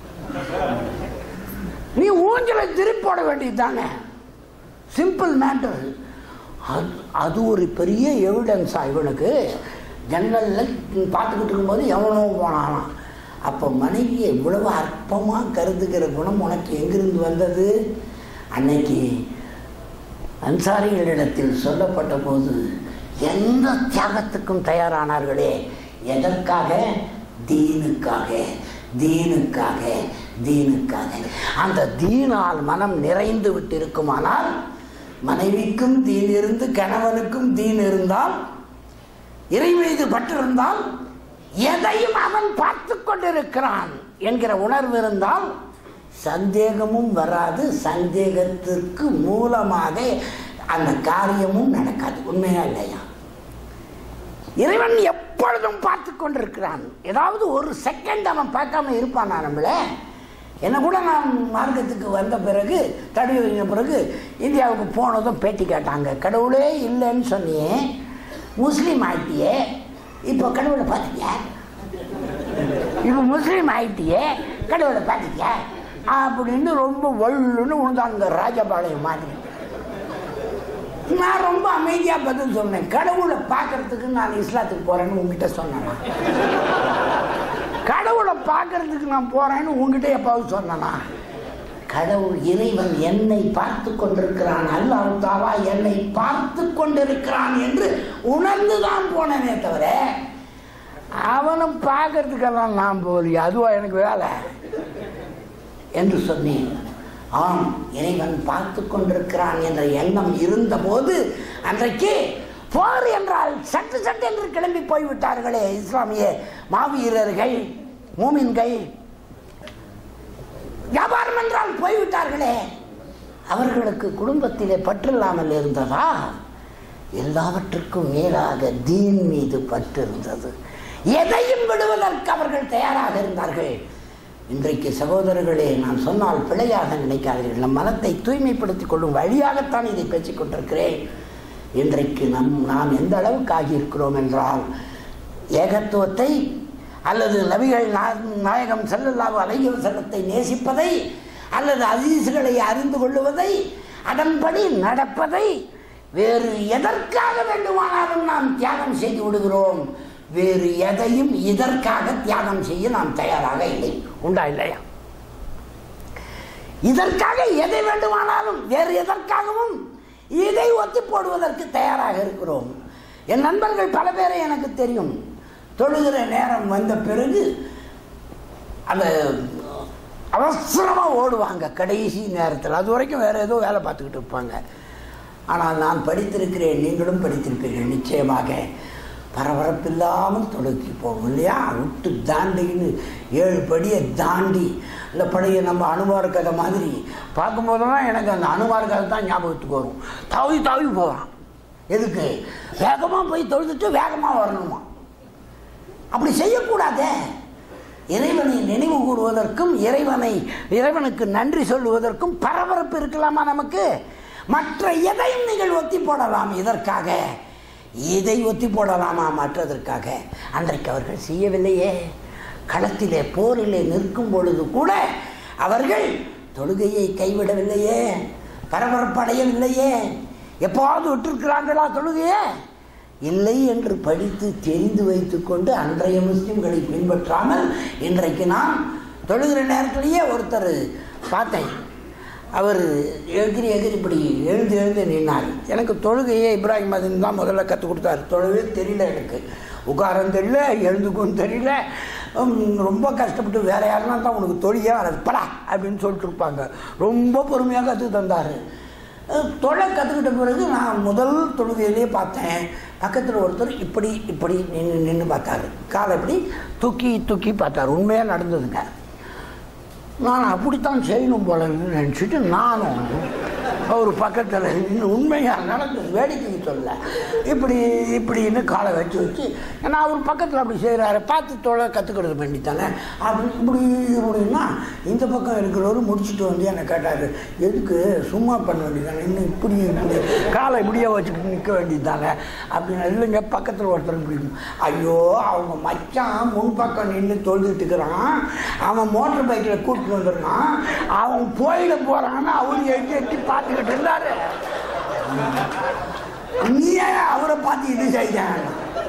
Speaker 1: நீ ஊஞ்சலை திருப்பி போட வேண்டியது தானே சிம்பிள் மேட்டர் அது அது ஒரு பெரிய எவிடன்ஸா இவனுக்கு ஜன்னலில் பார்த்துக்கிட்டு இருக்கும்போது எவனோ போனானாம் அப்போ மனைவியை இவ்வளவு அற்பமாக கருதுகிற குணம் உனக்கு எங்கிருந்து வந்தது அன்னைக்கு அன்சாரிகளிடத்தில் சொல்லப்பட்ட போது எந்த தியாகத்துக்கும் தயாரானார்களே எதற்காக தீனுக்காக தீனுக்காக தீனுக்காக அந்த தீனால் மனம் நிறைந்து விட்டிருக்குமானால் மனைவிக்கும் தீன் இருந்து கணவனுக்கும் தீன் இருந்தால் இறை மீது பற்றிருந்தால் எதையும் அவன் பார்த்து கொண்டிருக்கிறான் என்கிற உணர்வு இருந்தால் சந்தேகமும் வராது சந்தேகத்திற்கு மூலமாக அந்த காரியமும் நடக்காது உண்மையா இல்லையா இறைவன் எப்பொழுதும் பார்த்து கொண்டிருக்கிறான் ஏதாவது ஒரு செகண்ட் அவன் பார்க்காம இருப்பானா நம்மள என்ன கூட நான் மார்க்கத்துக்கு வந்த பிறகு தடவி வைத்த பிறகு இந்தியாவுக்கு போனதும் பேட்டி கேட்டாங்க கடவுளே இல்லைன்னு சொன்னியே முஸ்லீம் ஆயிட்டியே இப்போ கடவுளை பார்த்துட்டியா இப்போ முஸ்லீம் ஆயிட்டியே கடவுளை பார்த்துட்டியா அப்படின்னு ரொம்ப வள்ளுன்னு உழுந்தாங்க ராஜபாளையம் மாதிரி நான் ரொம்ப அமைதியாக பதில் சொன்னேன் கடவுளை பார்க்கறதுக்கு நான் இஸ்லாத்துக்கு போறேன்னு உங்ககிட்ட சொன்னேனா கடவுளை பார்க்கறதுக்கு நான் போறேன்னு உங்ககிட்ட எப்பாவது சொன்னனா கடவுள் இறைவன் என்னை பார்த்து கொண்டிருக்கிறான் அல்லாஹ் தாவா என்னை பார்த்து கொண்டிருக்கிறான் என்று உணர்ந்து தான் போனேனே தவிர அவனும் பார்க்கறதுக்கெல்லாம் நான் போகலையே அதுவா எனக்கு வேலை என்று சொன்னேன் ஆம் இறைவன் பார்த்து கொண்டிருக்கிறான் என்ற எண்ணம் இருந்தபோது அன்றைக்கு போர் என்றால் சட்டு சட்டு என்று கிளம்பி போய்விட்டார்களே இஸ்லாமிய மாவீரர்கள் மூமின்கள் வியாபாரம் என்றால் போய்விட்டார்களே அவர்களுக்கு குடும்பத்திலே பற்றில்லாமல் இருந்ததா எல்லாவற்றுக்கும் மேலாக தீன் மீது பற்று இருந்தது எதையும் விடுவதற்கு அவர்கள் தயாராக இருந்தார்கள் இன்றைக்கு சகோதரர்களே நான் சொன்னால் பிழையாக நினைக்காதீர்கள் நம் மனத்தை தூய்மைப்படுத்திக் கொள்ளும் வழியாகத்தான் இதை பேசிக் கொண்டிருக்கிறேன் இன்றைக்கு நம் நாம் எந்த அளவுக்கு ஆகியிருக்கிறோம் என்றால் ஏகத்துவத்தை அல்லது நபிகள் நா- நாயகம் செல்லல்லாஹு அலைஹி வஸல்லத்தை நேசிப்பதை அல்லது அதீசுகளை அறிந்து கொள்ளுவதை அதன்படி நடப்பதை வேறு எதற்காக வேண்டுமானாலும் நாம் தியாகம் செய்து விடுகிறோம் வேறு எதையும் இதற்காக தியாகம் செய்ய நாம் தயாராக இல்லை உண்டா இல்லையா இதற்காக எதை வேண்டுமானாலும் வேறு எதற்காகவும் இதை ஒத்தி போடுவதற்கு தயாராக இருக்கிறோம் என் நண்பர்கள் பல பேரை எனக்கு தெரியும் தொழுகிற நேரம் வந்த பிறகு அந்த அவசரமாக ஓடுவாங்க கடைசி நேரத்தில் அது வரைக்கும் வேறு ஏதோ வேலை பார்த்துக்கிட்டு இருப்பாங்க ஆனால் நான் படித்திருக்கிறேன் நீங்களும் படித்திருப்பீர்கள் நிச்சயமாக பரபரப்பில்லாமல் தொழுகி போகும் இல்லையா விட்டு தாண்டின்னு ஏழு படியை தாண்டி இந்த பழைய நம்ம அனுமார் கதை மாதிரி பார்க்கும்போதெல்லாம் எனக்கு அந்த அனுமார் கதை தான் ஞாபகத்துக்கு வரும் தாவி தாவி போகிறான் எதுக்கு வேகமாக போய் தொழுதுட்டு வேகமாக வரணுமா அப்படி செய்யக்கூடாதே இறைவனை நினைவு கூறுவதற்கும் இறைவனை இறைவனுக்கு நன்றி சொல்லுவதற்கும் பரபரப்பு இருக்கலாமா நமக்கு மற்ற எதையும் நீங்கள் ஒத்தி போடலாம் இதற்காக இதை ஒத்தி போடலாமா மற்றதற்காக அன்றைக்கு அவர்கள் செய்யவில்லையே களத்திலே போரிலே நிற்கும் பொழுது கூட அவர்கள் தொழுகையை கைவிடவில்லையே பரபரப்படையவில்லையே எப்போவாவது விட்டிருக்கிறாங்களா தொழுகையே இல்லை என்று படித்து தெரிந்து வைத்துக்கொண்டு அன்றைய முஸ்லிம்களை பின்பற்றாமல் இன்றைக்கு நான் தொழுகிற நேரத்திலேயே ஒருத்தர் பார்த்தேன் அவர் எகிரி எகிரி இப்படி எழுந்து எழுந்து நின்னார் எனக்கு தொழுகையே இப்ராஹிம் மதின் தான் முதல்ல கற்றுக் கொடுத்தாரு தொழுவே தெரியல எனக்கு உட்காரம் தெரியல எழுந்துக்கும் தெரியல உம், ரொம்ப கஷ்டப்பட்டு வேற யாருன்னா தான் உனக்கு தொழிலே வராது படா அப்படின்னு சொல்லிட்டு இருப்பாங்க ரொம்ப பொறுமையாக கற்று தந்தார் தொலை கற்றுக்கிட்ட பிறகு நான் முதல் தொழுகையிலேயே பார்த்தேன் பக்கத்தில் ஒருத்தர் இப்படி இப்படி நின்று நின்று பார்த்தாரு காலை இப்படி தூக்கி தூக்கி பார்த்தாரு உண்மையாக நடந்ததுங்க நான் அப்படித்தான் செய்யணும் போல நினச்சிட்டு நானும் அவர் பக்கத்தில் நின்று உண்மையாக நடந்தது வேடிக்கைக்கு சொல்ல இப்படி இப்படின்னு காலை வச்சு வச்சு நான் அவர் பக்கத்தில் அப்படி செய்கிறாரு பார்த்து தொலை கற்றுக்கிறது வேண்டித்தானே அப்படி இப்படி இப்படின்னா இந்த பக்கம் இருக்கிறவர் முடிச்சுட்டு வந்து என்னை கேட்டார் எதுக்கு சும்மா பண்ண வேண்டியதானே இன்னும் இப்படி இப்படி காலை இப்படியே வச்சுக்கிட்டு நிற்க வேண்டியதானே அப்படின்னு இல்லைங்க பக்கத்தில் ஒருத்தர் இப்படி ஐயோ அவங்க மச்சான் முன்பக்கம் நின்று தொழுதுட்டு இருக்கிறான் அவன் மோட்டர் பைக்கில் கூட்டிட்டு வந்துருக்கான் அவன் போயிட போகிறான்னு அவர் எட்டி எட்டி பார்த்துக்கிட்டு இருந்தாரு நீ ஏன் அவரை பார்த்து இது செய்ய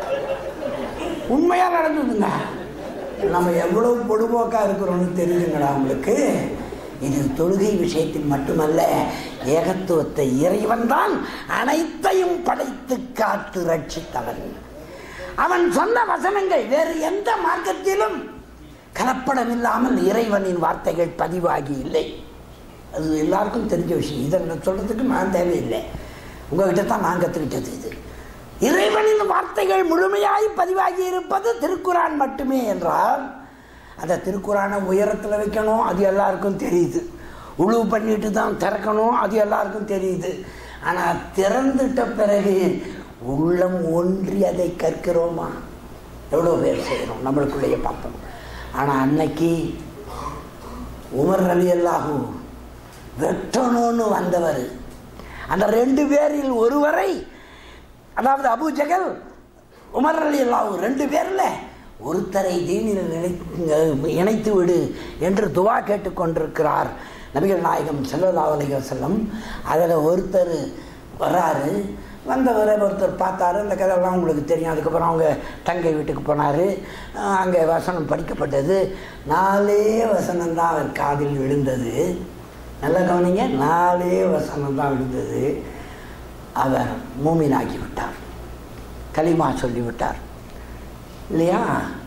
Speaker 1: உண்மையாக நடந்ததுங்க நம்ம எவ்வளவு பொடுபோக்கா இருக்கிறோம்னு தெரியுதுங்களா உங்களுக்கு இது தொழுகை விஷயத்தில் மட்டுமல்ல ஏகத்துவத்தை இறைவன் தான் அனைத்தையும் படைத்து காத்து ரட்சித்தவன் அவன் சொன்ன வசனங்கள் வேறு எந்த மார்க்கத்திலும் கலப்படமில்லாமல் இறைவனின் வார்த்தைகள் பதிவாகி இல்லை அது எல்லாருக்கும் தெரிஞ்ச விஷயம் இதை நான் சொல்றதுக்கு நான் தேவையில்லை உங்ககிட்ட தான் நான் கற்றுக்கிட்டது இது இறைவனின் வார்த்தைகள் முழுமையாய் பதிவாகி இருப்பது திருக்குரான் மட்டுமே என்றால் அந்த திருக்குறானை உயரத்தில் வைக்கணும் அது எல்லாருக்கும் தெரியுது உழுவு பண்ணிட்டு தான் திறக்கணும் அது எல்லாருக்கும் தெரியுது ஆனால் திறந்துட்ட பிறகு உள்ளம் ஒன்றி அதை கற்கிறோமா எவ்வளோ பேர் செய்கிறோம் நம்மளுக்குள்ளேயே பார்ப்போம் ஆனால் அன்னைக்கு உமர் அலி அல்லாஹூ வெட்டணும்னு வந்தவர் அந்த ரெண்டு பேரில் ஒருவரை அதாவது அபு ஜகல் உமர் அலி அல்லாஹூ ரெண்டு பேரில் ஒருத்தரை தீனில் நினை இணைத்து விடு என்று துவா கேட்டுக்கொண்டிருக்கிறார் நபிகள் நாயகம் செல்லல்லா அலைஹி வஸல்லம் அதில் ஒருத்தர் வராரு வந்தவரை ஒருத்தர் பார்த்தாரு அந்த கதையெல்லாம் உங்களுக்கு தெரியும் அதுக்கப்புறம் அவங்க தங்கை வீட்டுக்கு போனார் அங்கே வசனம் படிக்கப்பட்டது நாலே வசனம் தான் அவர் காதில் விழுந்தது நல்லா கவனிங்க நாலே வசனம் தான் விழுந்தது அவர் மூமினாகி விட்டார் கலிமா சொல்லிவிட்டார் இல்லையா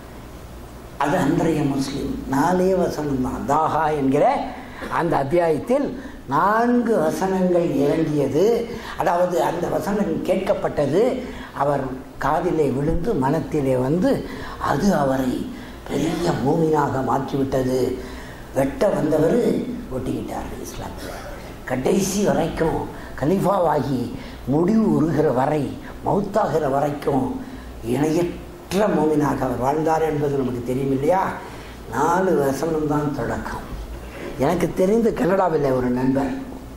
Speaker 1: அது அன்றைய முஸ்லீம் நாலே வசனம் தான் தாஹா என்கிற அந்த அத்தியாயத்தில் நான்கு வசனங்கள் இறங்கியது அதாவது அந்த வசனம் கேட்கப்பட்டது அவர் காதிலே விழுந்து மனத்திலே வந்து அது அவரை பெரிய மூமினாக மாற்றிவிட்டது வெட்ட வந்தவர் ஒட்டிக்கிட்டார் இஸ்லாத்தில் கடைசி வரைக்கும் கலிஃபாவாகி முடிவு உருகிற வரை மௌத்தாகிற வரைக்கும் இணையற்ற மூமினாக அவர் வாழ்ந்தார் என்பது நமக்கு தெரியும் இல்லையா நாலு வசனம் தான் தொடக்கம் எனக்கு தெரிந்த கனடாவில் ஒரு நண்பர்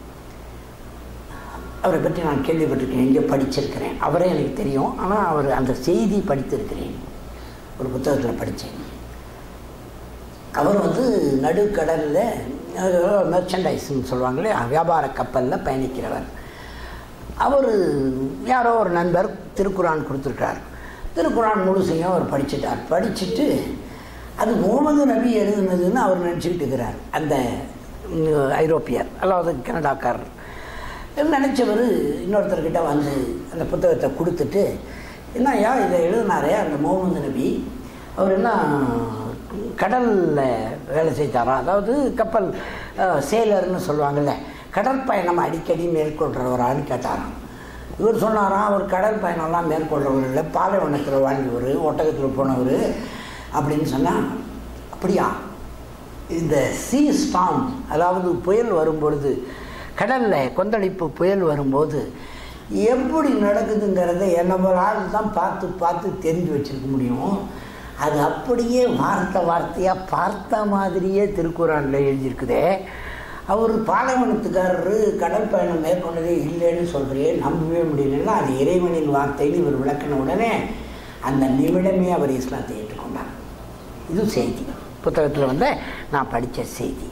Speaker 1: அவரை பற்றி நான் கேள்விப்பட்டிருக்கேன் எங்கேயோ படிச்சிருக்கிறேன் அவரே எனக்கு தெரியும் ஆனால் அவர் அந்த செய்தி படித்திருக்கிறேன் ஒரு புத்தகத்தில் படித்தேன் அவர் வந்து நடுக்கடலில் மெர்ச்சன்டைஸ்ன்னு சொல்லுவாங்க இல்லையா வியாபார கப்பலில் பயணிக்கிறவர் அவர் யாரோ ஒரு நண்பர் திருக்குரான் கொடுத்துருக்கார் திருக்குரான் முழுசையும் அவர் படிச்சிட்டார் படிச்சுட்டு அது முகமது நபி எழுதுனதுன்னு அவர் நினச்சிக்கிட்டு இருக்கிறார் அந்த ம், ஐரோப்பியர் அதாவது கனடாக்காரர் நினச்சவர் இன்னொருத்தர்கிட்ட வந்து அந்த புத்தகத்தை கொடுத்துட்டு என்னய்யா இதை எழுதினாரே அந்த முகமது நபி அவர் என்ன கடலில் வேலை செய்தாரா அதாவது கப்பல் சேலர்னு சொல்லுவாங்கள்ல கடற்பயணம் அடிக்கடி மேற்கொள்கிறவரான்னு கேட்டாராம் இவர் சொன்னாராம் அவர் கடல் பயணம்லாம் மேற்கொள்கிறவர் இல்லை பாலைவனத்தில் வாழ்ந்தவர் ஒட்டகத்தில் போனவர் அப்படின்னு சொன்னால் அப்படியா இந்த சீ ஸ்டாம் அதாவது புயல் வரும்பொழுது கடலில் கொந்தளிப்பு புயல் வரும்போது எப்படி நடக்குதுங்கிறத என்ன ஒரு ஆள் தான் பார்த்து பார்த்து தெரிஞ்சு வச்சிருக்க முடியும் அது அப்படியே வார்த்தை வார்த்தையாக பார்த்த மாதிரியே திருக்குறானில் எழுதியிருக்குதே அவர் பாலைவனத்துக்காரரு கடல் பயணம் மேற்கொண்டதே இல்லைன்னு சொல்கிறே நம்பவே முடியலன்னா அது இறைவனின் வார்த்தைன்னு இவர் விளக்கின உடனே அந்த நிமிடமே அவர் இஸ்லாத்தை ஏற்றுக்கொண்டார் இது செய்தி புத்தகத்தில் வந்து நான் படித்த செய்தி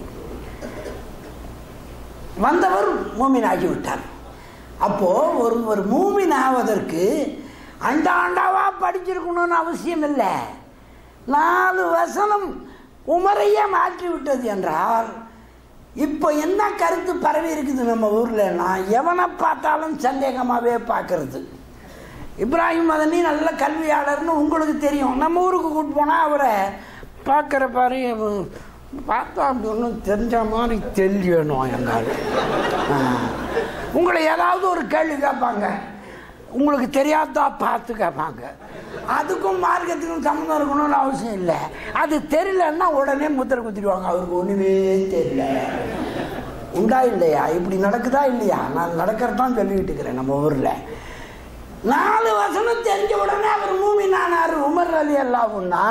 Speaker 1: வந்தவர் மூமின் ஆகிவிட்டார் அப்போது ஒரு ஒரு மூமின் ஆவதற்கு அண்டா அண்டாவா படிச்சிருக்கணும்னு அவசியம் இல்லை நாலு வசனம் உமரையே மாற்றி விட்டது என்றால் இப்போ என்ன கருத்து பரவி இருக்குது நம்ம ஊர்லன்னா எவனை பார்த்தாலும் சந்தேகமாகவே பார்க்கறது இப்ராஹிம் மதனி நல்ல கல்வியாளர்னு உங்களுக்கு தெரியும் நம்ம ஊருக்கு கூட்டு போனால் அவரை பார்க்குற பாரு அவன் பார்த்தா அப்படி ஒன்றும் தெரிஞ்ச மாதிரி தெரியணும் எங்கால் உங்களை ஏதாவது ஒரு கேள்வி கேட்பாங்க உங்களுக்கு தெரியாதா பார்த்து கேட்பாங்க அதுக்கும் மார்க்கத்துக்கும் சம்மந்தம் இருக்கணும்னு அவசியம் இல்லை அது தெரியலன்னா உடனே முத்திரை குத்திடுவாங்க அவருக்கு ஒன்றுமே தெரியல உண்டா இல்லையா இப்படி நடக்குதா இல்லையா நான் நடக்கிறதான் சொல்லிக்கிட்டு இருக்கிறேன் நம்ம ஊரில் நாலு வசனம் தெரிஞ்ச உடனே அவர் மூமினானார் உமர் அலி அல்லாவுன்னா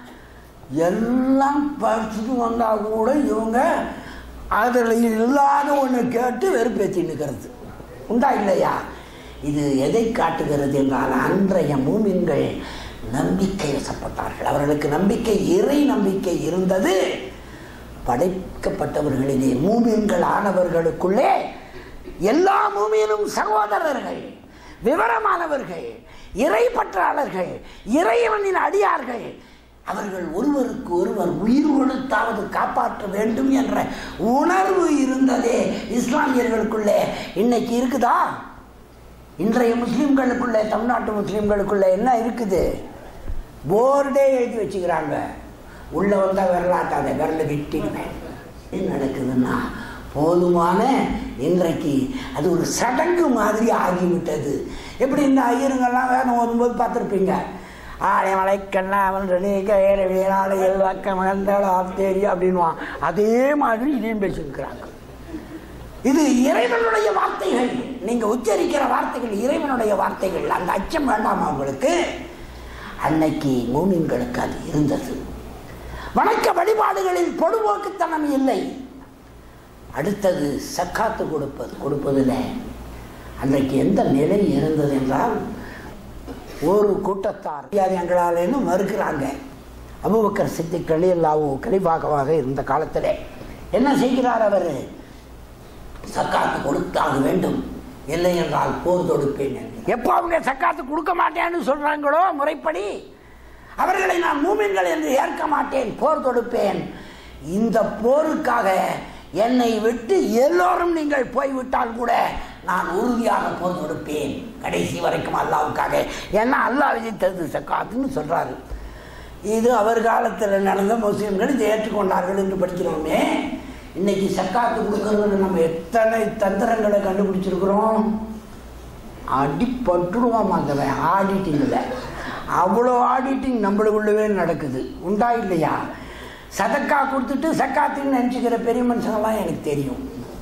Speaker 1: எல்லாம் படிச்சுட்டு வந்தா கூட இவங்க அதில் இல்லாத ஒன்று கேட்டு வெறுப்பேற்றி நிற்கிறது உண்டா இல்லையா இது எதை காட்டுகிறது என்றால் அன்றைய மூமின்கள் நம்பிக்கை வசப்பட்டார்கள் அவர்களுக்கு நம்பிக்கை இறை நம்பிக்கை இருந்தது படைக்கப்பட்டவர்களிலே மூமின்கள் ஆனவர்களுக்குள்ளே எல்லா மூமியிலும் சகோதரர்கள் விவரமானவர்கள் இறை பற்றாளர்கள் இறைவனின் அடியார்கள் அவர்கள் ஒருவருக்கு ஒருவர் உயிர் கொடுத்தாவது காப்பாற்ற வேண்டும் என்ற உணர்வு இருந்ததே இஸ்லாமியர்களுக்குள்ளே இன்னைக்கு இருக்குதா இன்றைய முஸ்லீம்களுக்குள்ளே தமிழ்நாட்டு முஸ்லீம்களுக்குள்ளே என்ன இருக்குது போர்டே எழுதி வச்சுக்கிறாங்க உள்ளே வந்தால் விரலாட்டாத விரல வெட்டிடுவேன் என்ன நடக்குதுன்னா போதுமான இன்றைக்கு அது ஒரு சடங்கு மாதிரி ஆகிவிட்டது எப்படி இந்த ஐயருங்கெல்லாம் வேணும் ஓதும்போது பார்த்துருப்பீங்க ஆலை மலைக்கண்ணா அவன் கையில வீணாலை எல்வாக்க மகந்தாள் ஆத்தேரி அப்படின்வான் அதே மாதிரி இதையும் பேசியிருக்கிறாங்க இது இறைவனுடைய வார்த்தைகள் நீங்க உச்சரிக்கிற வார்த்தைகள் இறைவனுடைய வார்த்தைகள் அந்த அச்சம் வேண்டாமா உங்களுக்கு அன்னைக்கு மூமின்களுக்கு அது இருந்தது வணக்க வழிபாடுகளில் பொடுபோக்குத்தனம் இல்லை அடுத்தது சக்காத்து கொடுப்பது கொடுப்பதில் அன்றைக்கு எந்த நிலை இருந்தது என்றால் ஒரு கூட்டத்தார் எங்களாலேன்னு மறுக்கிறாங்க அபுபக்கர் சித்திக் கலியல்லாவோ கலிபாகவாக இருந்த காலத்தில் என்ன செய்கிறார் அவர் சக்காத்து கொடுத்தாக வேண்டும் இல்லை என்றால் போர் தொடுப்பேன் என்கிறார். எப்போ அவங்க சக்காத்து கொடுக்க மாட்டேன்னு சொல்றாங்களோ முறைப்படி அவர்களை நான் மூமின்கள் என்று ஏற்க மாட்டேன் போர் தொடுப்பேன் இந்த போருக்காக என்னை விட்டு எல்லோரும் நீங்கள் போய்விட்டால் கூட நான் உறுதியாக போர் தொடுப்பேன் கடைசி வரைக்கும் அல்லாவுக்காக ஏன்னா அல்லாஹ் விதித்தது சக்காத்துன்னு சொல்றாரு இது அவர் காலத்தில் நடந்த முஸ்லீம்கள் இதை ஏற்றுக்கொண்டார்கள் என்று படிக்கிறோமே இன்னைக்கு சக்காத்து கொடுக்கறதுல நம்ம எத்தனை தந்திரங்களை கண்டுபிடிச்சிருக்கிறோம் அடிப்பட்டுடுவோம் அந்தவன் ஆடிட்டிங்கில் அவ்வளோ ஆடிட்டிங் நம்மளுக்குள்ளவே நடக்குது உண்டா இல்லையா சதக்கா கொடுத்துட்டு சக்காத்துன்னு நினச்சிக்கிற பெரிய மனுஷங்களாம் எனக்கு தெரியும்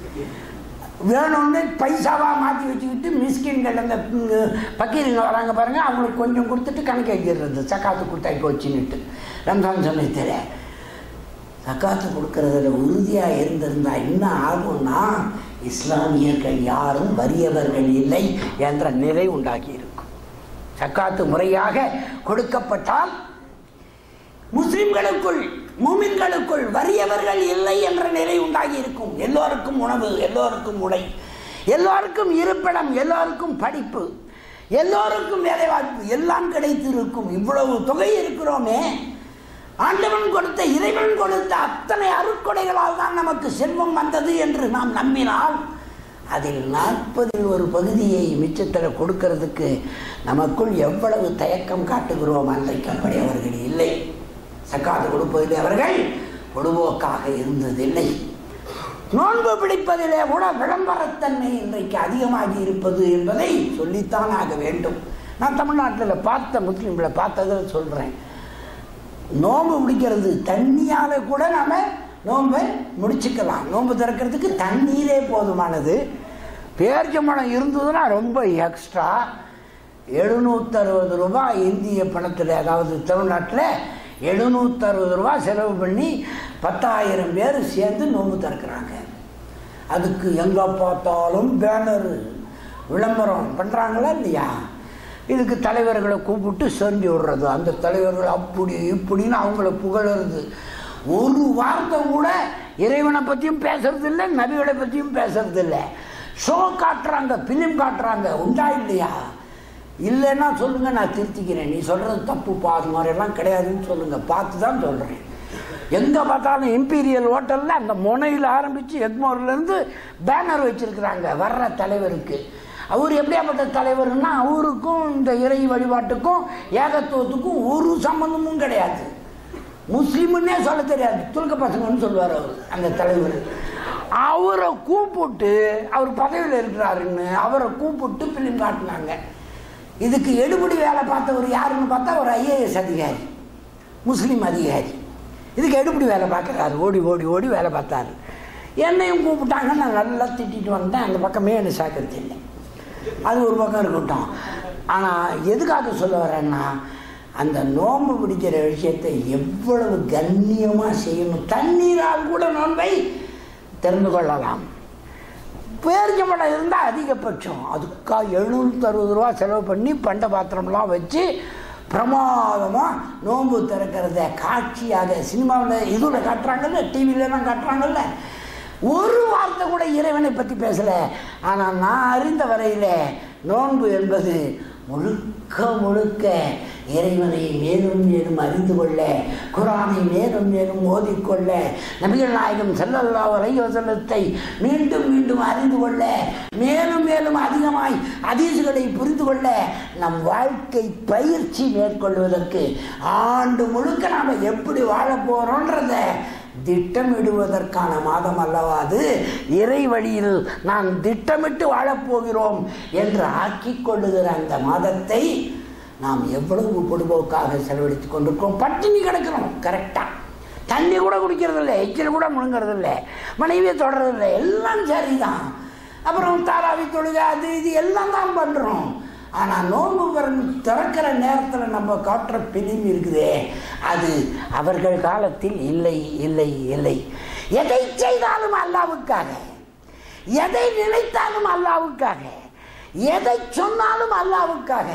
Speaker 1: வேணும்னு பைசாவாக மாற்றி வச்சுக்கிட்டு மிஸ்கின்கள் அந்த ம், பக்கீருங்க வராங்க பாருங்க அவங்களுக்கு கொஞ்சம் கொடுத்துட்டு கணக்கு வைக்கிறது சக்காத்து கொடுத்தாக்கி வச்சுன்னுட்டு ரம்ஜான் சமயத்தில் சக்காத்து கொடுக்கறதுல உறுதியாக இருந்திருந்தா என்ன ஆகும்னா இஸ்லாமியர்கள் யாரும் வறியவர்கள் இல்லை என்ற நிலை உண்டாகி இருக்கும் சக்காத்து முறையாக கொடுக்கப்பட்டால் முஸ்லிம்களுக்குள் மூமின்களுக்குள் வறியவர்கள் இல்லை என்ற நிலை உண்டாகி இருக்கும் எல்லோருக்கும் உணவு எல்லோருக்கும் உடை எல்லோருக்கும் இருப்பிடம் எல்லோருக்கும் படிப்பு எல்லோருக்கும் வேலைவாய்ப்பு எல்லாம் கிடைத்திருக்கும் இவ்வளவு தொகை இருக்கிறோமே ஆண்டவன் கொடுத்த இறைவன் கொடுத்த அத்தனை அருட்கொடைகளால் தான் நமக்கு செல்வம் வந்தது என்று நாம் நம்பினால் அதில் நாற்பதில் ஒரு பகுதியை மிச்சத்தில் கொடுக்கறதுக்கு நமக்குள் எவ்வளவு தயக்கம் காட்டுகிறோம் அன்றைக்கு அப்படி அவர்கள் இல்லை சக்காத்து கொடுப்பதில் அவர்கள் பொடுபோக்காக இருந்ததில்லை நோன்பு பிடிப்பதிலே கூட விளம்பரத்தன்மை இன்றைக்கு அதிகமாகி இருப்பது என்பதை சொல்லித்தான் ஆக வேண்டும் நான் தமிழ்நாட்டில் பார்த்த முஸ்லீம்களை பார்த்ததில் சொல்கிறேன் நோன்பு பிடிக்கிறது தண்ணியால் கூட நாம் நோன்பை முடிச்சுக்கலாம் நோன்பு திறக்கிறதுக்கு தண்ணீரே போதுமானது பேர்ச்சம்பழம் இருந்ததுன்னா ரொம்ப எக்ஸ்ட்ரா எழுநூற்றறுபது ரூபாய் இந்திய பணத்தில் அதாவது தமிழ்நாட்டில் எழுநூற்றறுபது ரூபா செலவு பண்ணி பத்தாயிரம் பேர் சேர்ந்து நோன்பு திறக்கிறாங்க அதுக்கு எங்கே பார்த்தாலும் பேனரு விளம்பரம் பண்ணுறாங்களா இல்லையா இதுக்கு தலைவர்களை கூப்பிட்டு செஞ்சு விடுறது அந்த தலைவர்கள் அப்படி இப்படின்னு அவங்கள புகழறது ஒரு வார்த்தை கூட இறைவனை பற்றியும் பேசுறது இல்லை நபிகளை பற்றியும் பேசுறது இல்லை ஷோ காட்டுறாங்க பிலிம் காட்டுறாங்க உண்டா இல்லையா இல்லைன்னா சொல்லுங்க நான் திருத்திக்கிறேன் நீ சொல்றது தப்புப்பா அது மாதிரிலாம் கிடையாதுன்னு சொல்லுங்க பார்த்து தான் சொல்கிறேன் எங்கே பார்த்தாலும் இம்பீரியல் ஹோட்டலில் அந்த முனையில் ஆரம்பித்து எக்மோர்லேருந்து பேனர் வச்சுருக்குறாங்க வர்ற தலைவருக்கு அவர் எப்படியாப்பட்ட தலைவர்னா அவருக்கும் இந்த இறை வழிபாட்டுக்கும் ஏகத்துவத்துக்கும் ஒரு சம்மந்தமும் கிடையாது முஸ்லீமுன்னே சொல்ல தெரியாது துலுக்க பசங்கன்னு சொல்லுவார் அவர் அந்த தலைவர் அவரை கூப்பிட்டு அவர் பதவியில் இருக்கிறாருன்னு அவரை கூப்பிட்டு பிலிம் காட்டினாங்க இதுக்கு எடுபடி வேலை பார்த்தவர் யாருன்னு பார்த்தா ஒரு ஐஏஎஸ் அதிகாரி முஸ்லீம் அதிகாரி இதுக்கு எடுபடி வேலை பார்க்குறாரு ஓடி ஓடி ஓடி வேலை பார்த்தாரு என்னையும் கூப்பிட்டாங்க நான் நல்லா திட்டிட்டு வந்தேன் அந்த பக்கமே என்ன சாக்கிறது இல்லை அது ஒரு பக்கம் இருக்கட்டும் ஆனால் எதுக்காக சொல்ல வரேன்னா அந்த நோன்பு பிடிக்கிற விஷயத்தை எவ்வளவு கண்ணியமாக செய்யணும் தண்ணீரால் கூட நோன்பை தெரிந்து கொள்ளலாம் பேரிச்சம்பழம் இருந்தால் அதிகபட்சம் அதுக்கா எழுநூற்றி அறுபது ரூபா செலவு பண்ணி பண்ட பாத்திரம்லாம் வச்சு பிரமாதமாக நோன்பு திறக்கிறத காட்சியாக சினிமாவில் இதில் காட்டுறாங்கல்ல டிவிலலாம் காட்டுறாங்கல்ல ஒரு வார்த்தை கூட இறைவனை பற்றி பேசலை ஆனால் நான் அறிந்த வரையில் நோன்பு என்பது முழுக்க முழுக்க இறைவனை மேலும் மேலும் அறிந்து கொள்ள குரானை மேலும் மேலும் ஓதிக்கொள்ள நபிகள் நாயகம் செல்லல்லா வலையோசனத்தை மீண்டும் மீண்டும் அறிந்து கொள்ள மேலும் மேலும் அதிகமாய் அதீசுகளை புரிந்து கொள்ள நம் வாழ்க்கை பயிற்சி மேற்கொள்வதற்கு ஆண்டு முழுக்க நாம் எப்படி வாழப் போகிறோன்றத திட்டமிடுவதற்கான மாதம் அல்லவா அது இறை வழியில் நாம் திட்டமிட்டு வாழப்போகிறோம் என்று ஆக்கிக் கொள்ளுகிற அந்த மாதத்தை நாம் எவ்வளவு பொடுபோக்காக செலவழித்து கொண்டிருக்கிறோம் பட்டினி கிடக்கிறோம் கரெக்டாக தண்ணி கூட குடிக்கிறதில்ல எச்சில் கூட முழுங்கிறதில்ல மனைவியை தொடர்றதில்ல எல்லாம் சரிதான் அப்புறம் தாராவி தொழுகை அது இது எல்லாம் தான் பண்ணுறோம் ஆனால் நோன்பு பிறகு திறக்கிற நேரத்தில் நம்ம காட்டுற பிலிம் இருக்குதே அது அவர்கள் காலத்தில் இல்லை இல்லை இல்லை எதை செய்தாலும் அல்லாவுக்காக எதை நினைத்தாலும் அல்லாவுக்காக எதை சொன்னாலும் அல்லாவுக்காக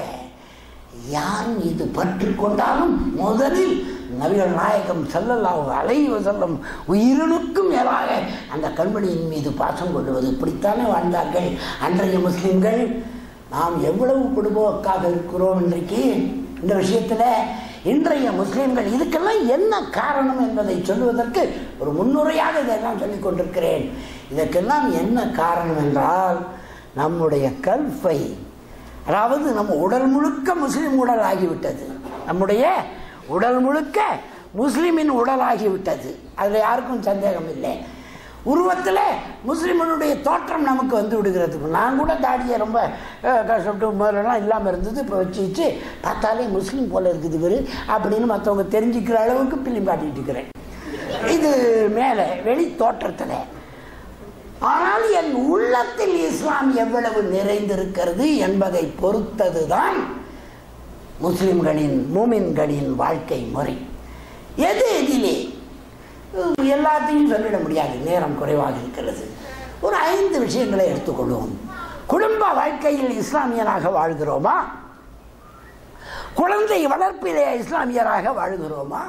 Speaker 1: யாரும் இது பற்றி கொண்டாலும் முதலில் நபிகள் நாயகம் செல்லல்லாஹு அலைவ செல்லும் உயிரினுக்கும் மேலாக அந்த கண்மணியின் மீது பாசம் கொள்வது இப்படித்தானே வாழ்ந்தார்கள் அன்றைய முஸ்லிம்கள் நாம் எவ்வளவு பொடுபோக்காக இருக்கிறோம் இன்றைக்கு இந்த விஷயத்தில் இன்றைய முஸ்லிம்கள் இதுக்கெல்லாம் என்ன காரணம் என்பதை சொல்லுவதற்கு ஒரு முன்னுரையாக இதெல்லாம் சொல்லிக் கொண்டிருக்கிறேன் இதற்கெல்லாம் என்ன காரணம் என்றால் நம்முடைய கல்ஃபை அதாவது நம்ம உடல் முழுக்க முஸ்லீம் உடல் ஆகிவிட்டது நம்முடைய உடல் முழுக்க முஸ்லீமின் உடல் ஆகிவிட்டது அதில் யாருக்கும் சந்தேகம் இல்லை உருவத்தில் முஸ்லீமனுடைய தோற்றம் நமக்கு வந்து விடுகிறது நான் கூட தாடியை ரொம்ப அஹ், கஷ்டப்பட்டு முதல்லலாம் இல்லாமல் இருந்தது இப்போ வச்சு வச்சு பார்த்தாலே முஸ்லீம் போல இருக்குது இவர் அப்படின்னு மற்றவங்க தெரிஞ்சுக்கிற அளவுக்கு பிலிம் காட்டிட்டு இருக்கிறேன் இது மேலே வெளி தோற்றத்தில் ஆனால் என் உள்ளத்தில் இஸ்லாம் எவ்வளவு நிறைந்திருக்கிறது என்பதை பொறுத்ததுதான் முஸ்லிம்களின் மூமின்களின் வாழ்க்கை முறை எது எதிலே உம், எல்லாத்தையும் சொல்லிட முடியாது நேரம் குறைவாக இருக்கிறது ஒரு ஐந்து விஷயங்களை எடுத்துக்கொள்வோம் குடும்ப வாழ்க்கையில் இஸ்லாமியராக வாழ்கிறோமா குழந்தை வளர்ப்பிலே இஸ்லாமியராக வாழ்கிறோமா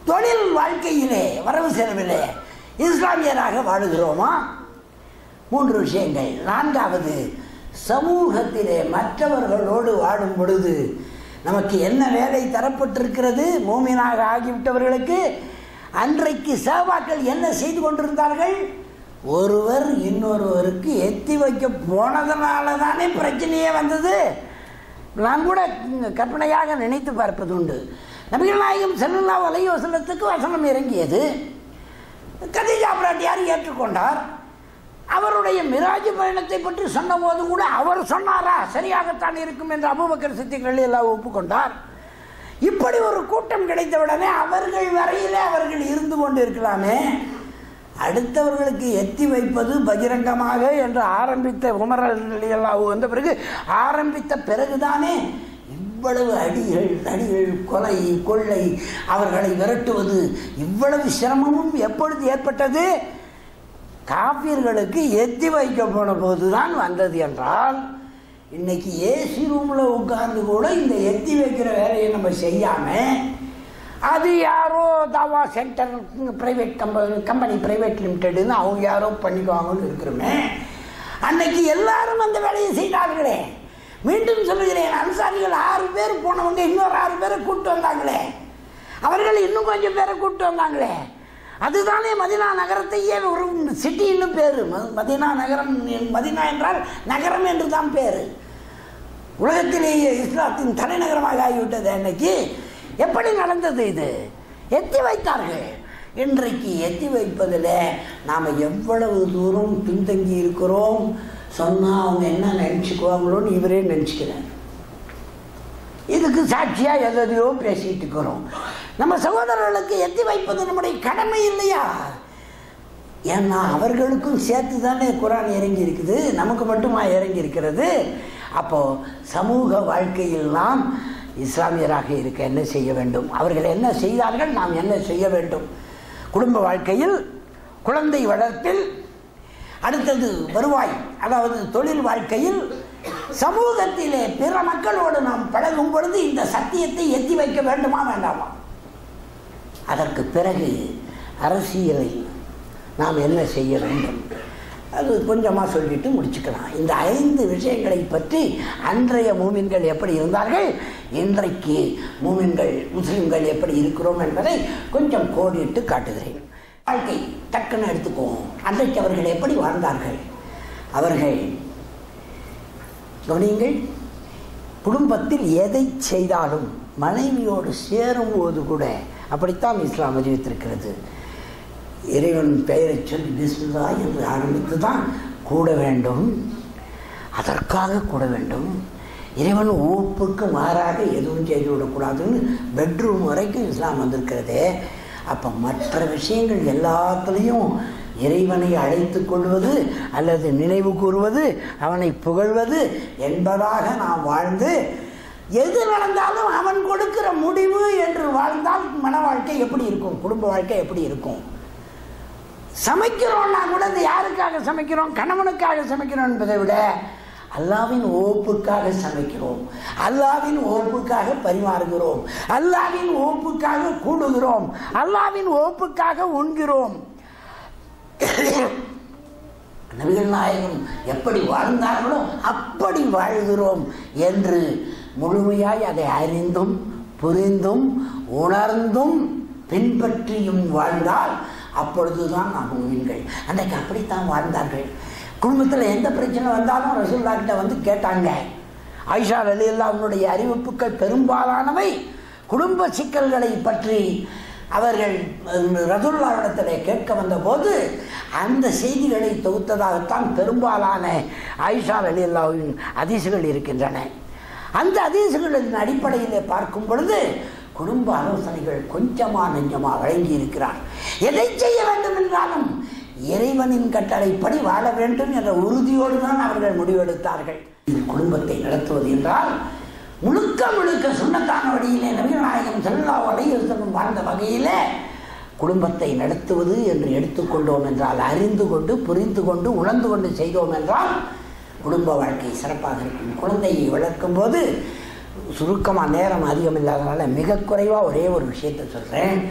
Speaker 1: தொழில் வாழ்க்கையிலே வரவு செலவிலே இஸ்லாமியராக வாழுகிறோமா மூன்று விஷயங்கள் நான்காவது சமூகத்திலே மற்றவர்களோடு வாழும் பொழுது நமக்கு என்ன வேலை தரப்பட்டிருக்கிறது மூமினாக ஆகிவிட்டவர்களுக்கு அன்றைக்கு சேவாக்கள் என்ன செய்து கொண்டிருந்தார்கள் ஒருவர் இன்னொருவருக்கு எத்தி வைக்க போனதுனால தானே பிரச்சனையே வந்தது நான் கூட கற்பனையாக நினைத்து பார்ப்பது உண்டு நபிகள் நாயகம் செல்லல்லா வலையோசனத்துக்கு வசனம் இறங்கியது கதிஜா பிராட்டியார் ஏற்றுக்கொண்டார் அவருடைய மிராஜ் பயணத்தை பற்றி சொன்னபோது கூட அவர் சொன்னாரா சரியாகத்தான் இருக்கும் என்று அபுபக்கர் சித்திகள் எல்லாம் ஒப்புக்கொண்டார் இப்படி ஒரு கூட்டம் கிடைத்தவுடனே அவர்கள் வரையிலே அவர்கள் இருந்து கொண்டு இருக்கலாமே அடுத்தவர்களுக்கு எத்தி வைப்பது பகிரங்கமாக என்று ஆரம்பித்த உமரல் எல்லாம் வந்த பிறகு ஆரம்பித்த பிறகுதானே இவ்வளவு அடிகள் அடிகள் கொலை கொள்ளை அவர்களை விரட்டுவது இவ்வளவு சிரமமும் எப்பொழுது ஏற்பட்டது காப்பீர்களுக்கு எத்தி வைக்க போன போதுதான் வந்தது என்றால் இன்னைக்கு ஏசி ரூமில் உட்கார்ந்து கூட இந்த எத்தி வைக்கிற வேலையை நம்ம செய்யாமல் அது யாரோ தாவா centre private company company private லிமிட்டெடுன்னு அவங்க யாரோ பண்ணிக்குவாங்கன்னு இருக்கிறோமே அன்னைக்கு எல்லாரும் அந்த வேலையை செய்தார்களே மீண்டும் சொல்லுகிறேன் அன்சாரிகள் ஆறு பேர் போனவங்க இன்னொரு ஆறு பேரை கூப்பிட்டு வந்தாங்களே அவர்கள் இன்னும் கொஞ்சம் பேரை கூப்பிட்டு வந்தாங்களே அதுதானே மதினா நகரத்தையே ஒரு சிட்டின்னு பேர் மதினா நகரம் மதினா என்றால் நகரம் என்று தான் பேர் உலகத்திலேயே இஸ்லாத்தின் தலைநகரமாக ஆகிவிட்டது அன்னைக்கு எப்படி நடந்தது இது எத்தி வைத்தார்கள் இன்றைக்கு எத்தி வைப்பதில் நாம் எவ்வளவு தூரம் பின்தங்கி இருக்கிறோம் சொன்னால் அவங்க என்ன நினச்சிக்குவாங்களோன்னு இவரே நினச்சிக்கிறார் இதுக்கு சாட்சியாக எதையோ பேசிட்டு இருக்கிறோம் நம்ம சகோதரர்களுக்கு எத்தி வைப்பது நம்முடைய கடமை இல்லையா ஏன்னா அவர்களுக்கும் சேர்த்து தானே குரான் இறங்கி இருக்குது நமக்கு மட்டுமா இறங்கி இருக்கிறது அப்போது சமூக வாழ்க்கையில் நாம் இஸ்லாமியராக இருக்க என்ன செய்ய வேண்டும் அவர்கள் என்ன செய்தார்கள் நாம் என்ன செய்ய வேண்டும் குடும்ப வாழ்க்கையில் குழந்தை வளர்ப்பில் அடுத்தது வருவாய் அதாவது தொழில் வாழ்க்கையில் சமூகத்திலே பிற மக்களோடு நாம் பழகும் பொழுது இந்த சத்தியத்தை எத்தி வைக்க வேண்டுமா வேண்டாமா அதற்கு பிறகு அரசியலில் நாம் என்ன செய்ய வேண்டும் அது கொஞ்சமாக சொல்லிட்டு முடிச்சுக்கலாம் இந்த ஐந்து விஷயங்களை பற்றி அன்றைய மூமின்கள் எப்படி இருந்தார்கள் இன்றைக்கு மூமின்கள் முஸ்லிம்கள் எப்படி இருக்கிறோம் என்பதை கொஞ்சம் கோடிட்டு காட்டுகிறேன் வாழ்க்கை டக்குன்னு எடுத்துக்குவோம் அன்றைக்கு அவர்கள் எப்படி வாழ்ந்தார்கள் அவர்கள் கவனியுங்கள் குடும்பத்தில் எதை செய்தாலும் மனைவியோடு சேரும்போது கூட அப்படித்தான் இஸ்லாம் அறிவித்திருக்கிறது இறைவன் பெயரை சொல்லி பிஸ்மில்லா என்று ஆரம்பித்து தான் கூட வேண்டும் அதற்காக கூட வேண்டும் இறைவன் ஊப்புக்கு மாறாக எதுவும் செய்து விடக்கூடாதுன்னு பெட்ரூம் வரைக்கும் இஸ்லாம் வந்திருக்கிறதே அப்போ மற்ற விஷயங்கள் எல்லாத்துலேயும் இறைவனை அழைத்து கொள்வது அல்லது நினைவு கூறுவது அவனை புகழ்வது என்பதாக நாம் வாழ்ந்து எது நடந்தாலும் அவன் கொடுக்கிற முடிவு என்று வாழ்ந்தால் மன வாழ்க்கை எப்படி இருக்கும் குடும்ப வாழ்க்கை எப்படி இருக்கும் சமைக்கிறோம்னா கூட அது யாருக்காக சமைக்கிறோம் கணவனுக்காக சமைக்கிறோம் என்பதை விட அல்லாவின் ஓப்புக்காக சமைக்கிறோம் அல்லாவின் ஓப்புக்காக பரிமாறுகிறோம் அல்லாவின் ஓப்புக்காக கூடுகிறோம் அல்லாவின் ஓப்புக்காக உண்கிறோம் நபிகள் நாயகம் எப்படி வாழ்ந்தார்களோ அப்படி வாழ்கிறோம் என்று முழுமையாய் அதை அறிந்தும் புரிந்தும் உணர்ந்தும் பின்பற்றியும் வாழ்ந்தால் அப்பொழுதுதான் நாம் மூமின்கள் அன்றைக்கு அப்படித்தான் வாழ்ந்தார்கள் குடும்பத்தில் எந்த பிரச்சனை வந்தாலும் ரசூல்லா கிட்ட வந்து கேட்டாங்க ஆயிஷா அலியல்லா அவனுடைய அறிவிப்புகள் பெரும்பாலானவை குடும்ப சிக்கல்களை பற்றி அவர்கள் ரதுல்லாவிடத்தில் கேட்க வந்தபோது அந்த செய்திகளை தொகுத்ததாகத்தான் பெரும்பாலான ஆயிஷா அலியல்லாவின் அதிசுகள் இருக்கின்றன அந்த அதிசுகளின் அடிப்படையிலே பார்க்கும் பொழுது குடும்ப ஆலோசனைகள் கொஞ்சமா நெஞ்சமா வழங்கி இருக்கிறார் எதை செய்ய வேண்டும் என்றாலும் இறைவனின் கட்டளைப்படி வாழ வேண்டும் என்ற உறுதியோடு தான் அவர்கள் முடிவெடுத்தார்கள் குடும்பத்தை நடத்துவது என்றால் முழுக்க முழுக்க சுண்ணத்தான வழியிலே நவீனநாயகம் செல்லா வலையுறுத்தம் வாழ்ந்த வகையிலே குடும்பத்தை நடத்துவது என்று எடுத்துக்கொண்டோம் என்றால் அறிந்து கொண்டு புரிந்து கொண்டு உணர்ந்து கொண்டு செய்தோம் என்றால் குடும்ப வாழ்க்கை சிறப்பாக இருக்கும் குழந்தையை வளர்க்கும் போது சுருக்கமாக நேரம் அதிகம் இல்லாதனால மிக குறைவாக ஒரே ஒரு விஷயத்தை சொல்கிறேன்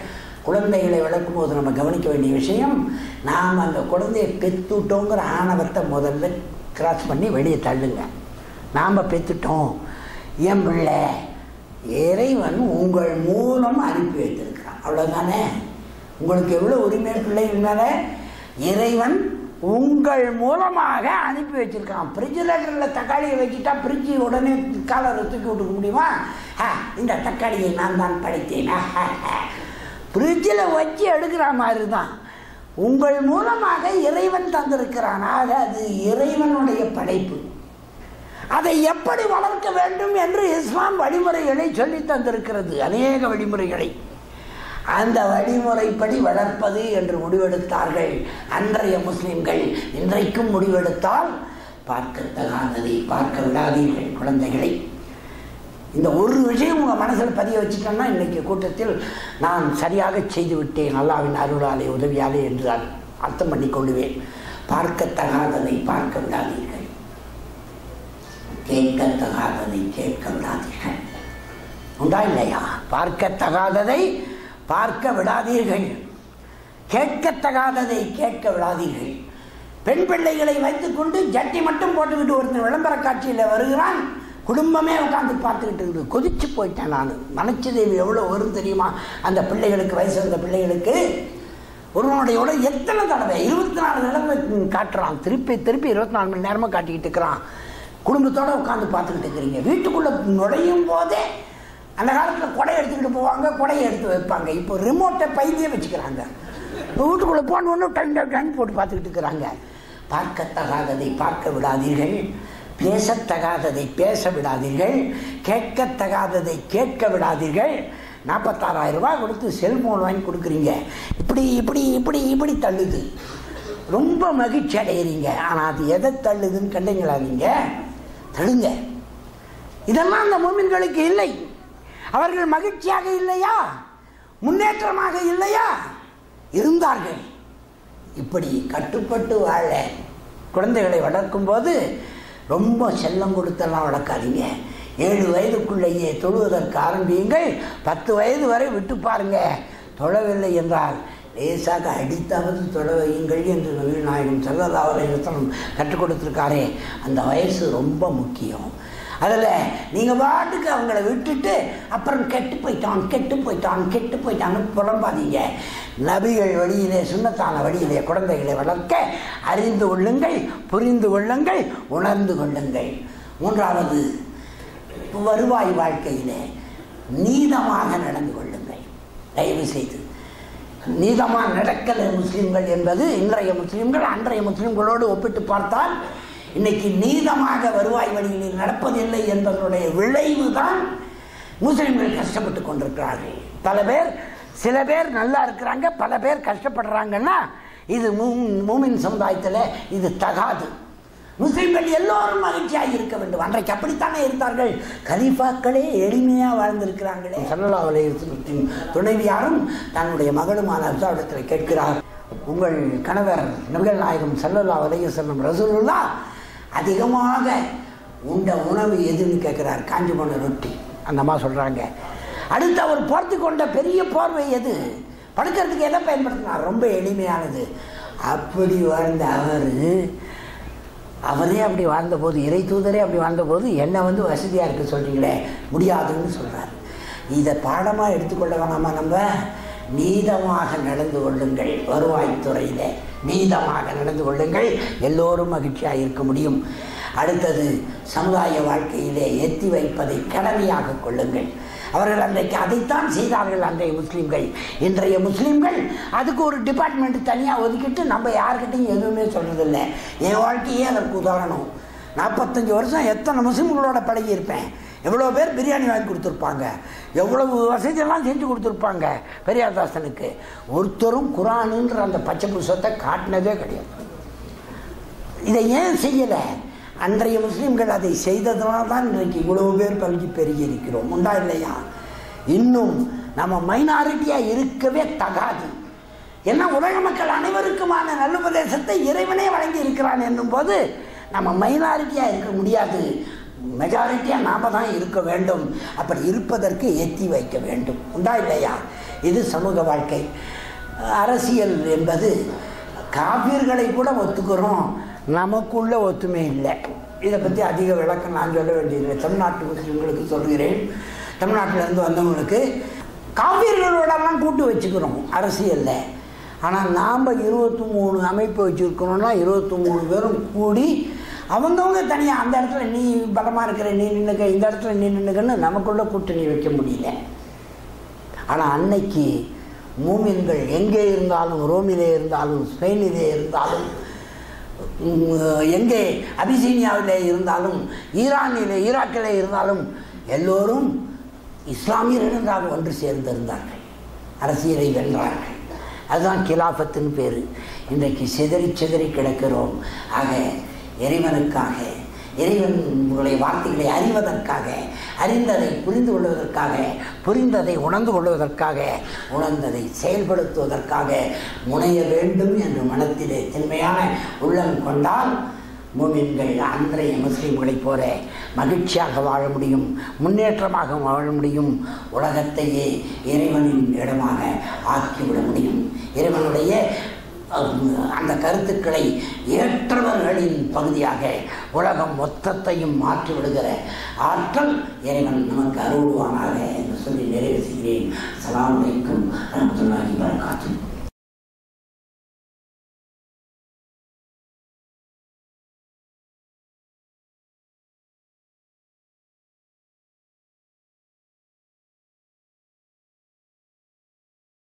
Speaker 1: குழந்தைகளை வளர்க்கும் போது நம்ம கவனிக்க வேண்டிய விஷயம் நாம் அந்த குழந்தையை பெத்துட்டோங்கிற ஆணவத்தை முதல்ல கிராஸ் பண்ணி வெளியே தள்ளுங்க நாம் பெத்துட்டோம் என் பிள்ளை இறைவன் உங்கள் மூலம் அனுப்பி வைத்திருக்கிறான் அவ்வளோதானே உங்களுக்கு எவ்வளோ உரிமை பிள்ளைகள் மேலே இறைவன் உங்கள் மூலமாக அனுப்பி வச்சிருக்கான் ஃப்ரிட்ஜில் தக்காளியை வச்சுட்டா ஃப்ரிட்ஜு உடனே காலரை தூக்கி விட்டுக்க முடியுமா ஆ, இந்த தக்காளியை நான் தான் படைத்தேன் ஃப்ரிட்ஜில் வச்சு எடுக்கிற மாதிரி தான் உங்கள் மூலமாக இறைவன் தந்திருக்கிறான் ஆக அது இறைவனுடைய படைப்பு அதை எப்படி வளர்க்க வேண்டும் என்று இஸ்லாம் வழிமுறைகளை சொல்லி தந்திருக்கிறது அநேக வழிமுறைகளை அந்த வழிமுறைப்படி வளர்ப்பது என்று முடிவெடுத்தார்கள் அன்றைய முஸ்லிம்கள் இன்றைக்கும் முடிவெடுத்தால் பார்க்கத்தகாததை பார்க்க விடாதீர்கள் குழந்தைகளை இந்த ஒரு விஷயம் உங்கள் மனசில் பதிய வச்சுட்டோன்னா இன்றைக்கி கூட்டத்தில் நான் சரியாக செய்து விட்டேன் அல்லாவின் அருளாலே உதவியாலே என்று நான் அர்த்தம் பண்ணி கொள்ளுவேன் பார்க்கத்தகாததை பார்க்க விடாதீர்கள் கேட்கத்தகாததை கேட்க விடாதீர்கள் உண்டா இல்லையா பார்க்கத்தகாததை பார்க்க விடாதீர்கள் கேட்கத்தகாததை கேட்க விடாதீர்கள் பெண் பிள்ளைகளை வைத்துக்கொண்டு ஜட்டி மட்டும் போட்டுக்கிட்டு ஒருத்தன் விளம்பர காட்சியில் வருகிறான் குடும்பமே உட்காந்து பார்த்துக்கிட்டு இருக்குது கொதிச்சு போயிட்டேன் நான் மனச்சிதேவி எவ்வளோ வரும் தெரியுமா அந்த பிள்ளைகளுக்கு வயசு வந்த பிள்ளைகளுக்கு ஒருவனுடைய உடல் எத்தனை தடவை இருபத்தி நாலு தடவை காட்டுறான் திருப்பி திருப்பி இருபத்தி நாலு மணி நேரமாக காட்டிக்கிட்டு இருக்கிறான் குடும்பத்தோடு உட்காந்து பார்த்துக்கிட்டு இருக்கிறீங்க வீட்டுக்குள்ளே நுழையும் போதே அந்த காலத்தில் கொடையை எடுத்துக்கிட்டு போவாங்க கொடையை எடுத்து வைப்பாங்க இப்போ ரிமோட்டை பையிலே வச்சுக்கிறாங்க வீட்டுக்குள்ளே போன டன் டன் போட்டு பார்த்துக்கிட்டு இருக்கிறாங்க பார்க்கத்தகாததை பார்க்க விடாதீர்கள் பேசத்தகாததை பேச விடாதீர்கள் கேட்கத்தகாததை கேட்க விடாதீர்கள் நாற்பத்தாறாயிரம் ரூபாய் கொடுத்து செல்ஃபோன் வாங்கி கொடுக்குறீங்க இப்படி இப்படி இப்படி இப்படி தள்ளுது ரொம்ப மகிழ்ச்சி அடைகிறீங்க ஆனால் அது எதை தள்ளுதுன்னு கண்டீங்களா நீங்கள் தள்ளுங்க இதெல்லாம் அந்த மூமின்களுக்கு இல்லை அவர்கள் மகிழ்ச்சியாக இல்லையா முன்னேற்றமாக இல்லையா இருந்தார்கள் இப்படி கட்டுப்பட்டு வாழ குழந்தைகளை வளர்க்கும்போது ரொம்ப செல்லம் கொடுத்தெல்லாம் வளர்க்காதீங்க ஏழு வயதுக்குள்ளேயே தொழுவதற்கு ஆரம்பியுங்கள் பத்து வயது வரை விட்டு பாருங்க தொழவில்லை என்றால் லேசாக அடித்தாவது தொழ வையுங்கள் என்று நவீன நாயகம் செல்லல்லா அவர்கள் கற்றுக் கொடுத்துருக்காரே அந்த வயசு ரொம்ப முக்கியம் அதில் நீங்கள் பாட்டுக்கு அவங்கள விட்டுட்டு அப்புறம் கெட்டு போயிட்டான் கெட்டு போயிட்டான் கெட்டு போயிட்டான்னு புலம்பாதீங்க நபிகள் வழியிலே சுண்ணத்தான வழியிலே குழந்தைகளை வளர்க்க அறிந்து கொள்ளுங்கள் புரிந்து கொள்ளுங்கள் உணர்ந்து கொள்ளுங்கள் மூன்றாவது வருவாய் வாழ்க்கையிலே நீதமாக நடந்து கொள்ளுங்கள் தயவு செய்து நீதமாக நடக்கல முஸ்லீம்கள் என்பது இன்றைய முஸ்லீம்கள் அன்றைய முஸ்லீம்களோடு ஒப்பிட்டு பார்த்தால் இன்னைக்கு நீதமாக வருவாய் வழிகளில் நடப்பதில்லை என்பதனுடைய விளைவு தான் முஸ்லீம்கள் கஷ்டப்பட்டு கொண்டிருக்கிறார்கள் பல பேர் சில பேர் நல்லா இருக்கிறாங்க பல பேர் கஷ்டப்படுறாங்கன்னா இது மூமின் சமுதாயத்தில் இது தகாது முஸ்லிம்கள் எல்லோரும் மகிழ்ச்சியாக இருக்க வேண்டும் அன்றைக்கு அப்படித்தானே இருந்தார்கள் கலீஃபாக்களே எளிமையாக வாழ்ந்திருக்கிறாங்களே சல்லல்லா அலையத்தின் துணைவியாரும் தன்னுடைய மகளுமான அப்சாவிடத்தில் கேட்கிறார் உங்கள் கணவர் நபிகள் நாயகம் சல்லல்லா அலைய செல்லும் ரசூலுல்லா அதிகமாக உண்ட உணவு எதுன்னு கேட்குறார் காஞ்சி போன ரொட்டி அந்த அம்மா சொல்கிறாங்க அடுத்து அவர் போர்த்து கொண்ட பெரிய போர்வை எது படுக்கிறதுக்கு எதை பயன்படுத்தினார் ரொம்ப எளிமையானது அப்படி வாழ்ந்த அவர் அவரே அப்படி வாழ்ந்தபோது இறை தூதரே அப்படி வாழ்ந்தபோது என்னை வந்து வசதியாக இருக்க சொல்கிறீங்களே முடியாதுன்னு சொல்கிறார் இதை பாடமாக எடுத்துக்கொள்ள வேணாமா நம்ம நீதமாக நடந்து கொள்ளுங்கள் வருவாய்த்துறையில் நீதமாக நடந்து கொள்ளுங்கள் எல்லோரும் மகிழ்ச்சியாக இருக்க முடியும் அடுத்தது சமுதாய வாழ்க்கையிலே எத்தி வைப்பதை கடமையாக கொள்ளுங்கள் அவர்கள் அன்றைக்கு அதைத்தான் செய்தார்கள் அன்றைய முஸ்லீம்கள் இன்றைய முஸ்லீம்கள் அதுக்கு ஒரு டிபார்ட்மெண்ட் தனியாக ஒதுக்கிட்டு நம்ம யார்கிட்டையும் எதுவுமே சொல்கிறதில்ல என் வாழ்க்கையே அதற்கு உதாரணம் நாற்பத்தஞ்சு வருஷம் எத்தனை முஸ்லீம்களோட பழகி இருப்பேன் எவ்வளோ பேர் பிரியாணி வாங்கி கொடுத்துருப்பாங்க எவ்வளவு வசதியெல்லாம் செஞ்சு கொடுத்துருப்பாங்க பெரியார்தாசனுக்கு ஒருத்தரும் குரானுன்ற அந்த பச்சை புருஷத்தை காட்டினதே கிடையாது இதை ஏன் செய்யலை அன்றைய முஸ்லீம்கள் அதை செய்ததுனால தான் இன்றைக்கு இவ்வளவு பேர் பல்கி பெருகி இருக்கிறோம் உண்டா இல்லையா இன்னும் நம்ம மைனாரிட்டியாக இருக்கவே தகாது ஏன்னா உலக மக்கள் அனைவருக்குமான நல்லுபதேசத்தை இறைவனே வழங்கி இருக்கிறான் என்னும் போது நம்ம மைனாரிட்டியாக இருக்க முடியாது மெஜாரிட்டியாக நாம் தான் இருக்க வேண்டும் அப்படி இருப்பதற்கு ஏற்றி வைக்க வேண்டும் உண்டா இல்லையா இது சமூக வாழ்க்கை அரசியல் என்பது காவியர்களை கூட ஒத்துக்கிறோம் நமக்குள்ள ஒத்துமை இல்லை இதை பற்றி அதிக விளக்கம் நான் சொல்ல வேண்டியதில்லை தமிழ்நாட்டு முஸ்லீம்களுக்கு சொல்கிறேன் தமிழ்நாட்டிலேருந்து வந்தவங்களுக்கு காவியர்களோடலாம் கூட்டு வச்சுக்கிறோம் அரசியலில் ஆனால் நாம் இருபத்தி மூணு அமைப்பு வச்சுருக்கணும்னா இருபத்தி மூணு பேரும் கூடி அவங்கவுங்க தனியாக அந்த இடத்துல நீ பலமாக இருக்கிற நீ நின்றுக்க இந்த இடத்துல நீ நின்றுக்கன்னு நமக்குள்ள கூட்டணி வைக்க முடியல ஆனால் அன்னைக்கு மூமின்கள் எங்கே இருந்தாலும் ரோமிலே இருந்தாலும் ஸ்பெயினிலே இருந்தாலும் உம், எங்கே அபிசீனியாவிலே இருந்தாலும் ஈரானிலே ஈராக்கிலே இருந்தாலும் எல்லோரும் இஸ்லாமியர்களாக ஒன்று சேர்ந்திருந்தார்கள் அரசியலை வென்றார்கள் அதுதான் கிலாஃபத்தின் பேர் இன்றைக்கு சிதறி சிதறி கிடக்கிறோம் ஆக இறைவனுக்காக இறைவனுடைய வார்த்தைகளை அறிவதற்காக அறிந்ததை புரிந்து கொள்வதற்காக புரிந்ததை உணர்ந்து கொள்வதற்காக உணர்ந்ததை செயல்படுத்துவதற்காக முனைய வேண்டும் என்று மனத்திலே திண்மையான உள்ளம் கொண்டால் மூமின்கள் அன்றைய முஸ்லீம்களைப் போல மகிழ்ச்சியாக வாழ முடியும் முன்னேற்றமாக வாழ முடியும் உலகத்தையே இறைவனின் இடமாக ஆக்கிவிட முடியும் இறைவனுடைய அஹ், அந்த கருத்துக்களை ஏற்றவர்களின் பகுதியாக உலகம் மொத்தத்தையும் மாற்றி விடுகிற ஆற்றல் இறைவன் நமக்கு அருள்வானாக என்று சொல்லி நிறைவு செய்கிறேன் அஸ்ஸலாமு அலைக்கும் வரஹ்மத்துல்லாஹி வபரகாத்துஹு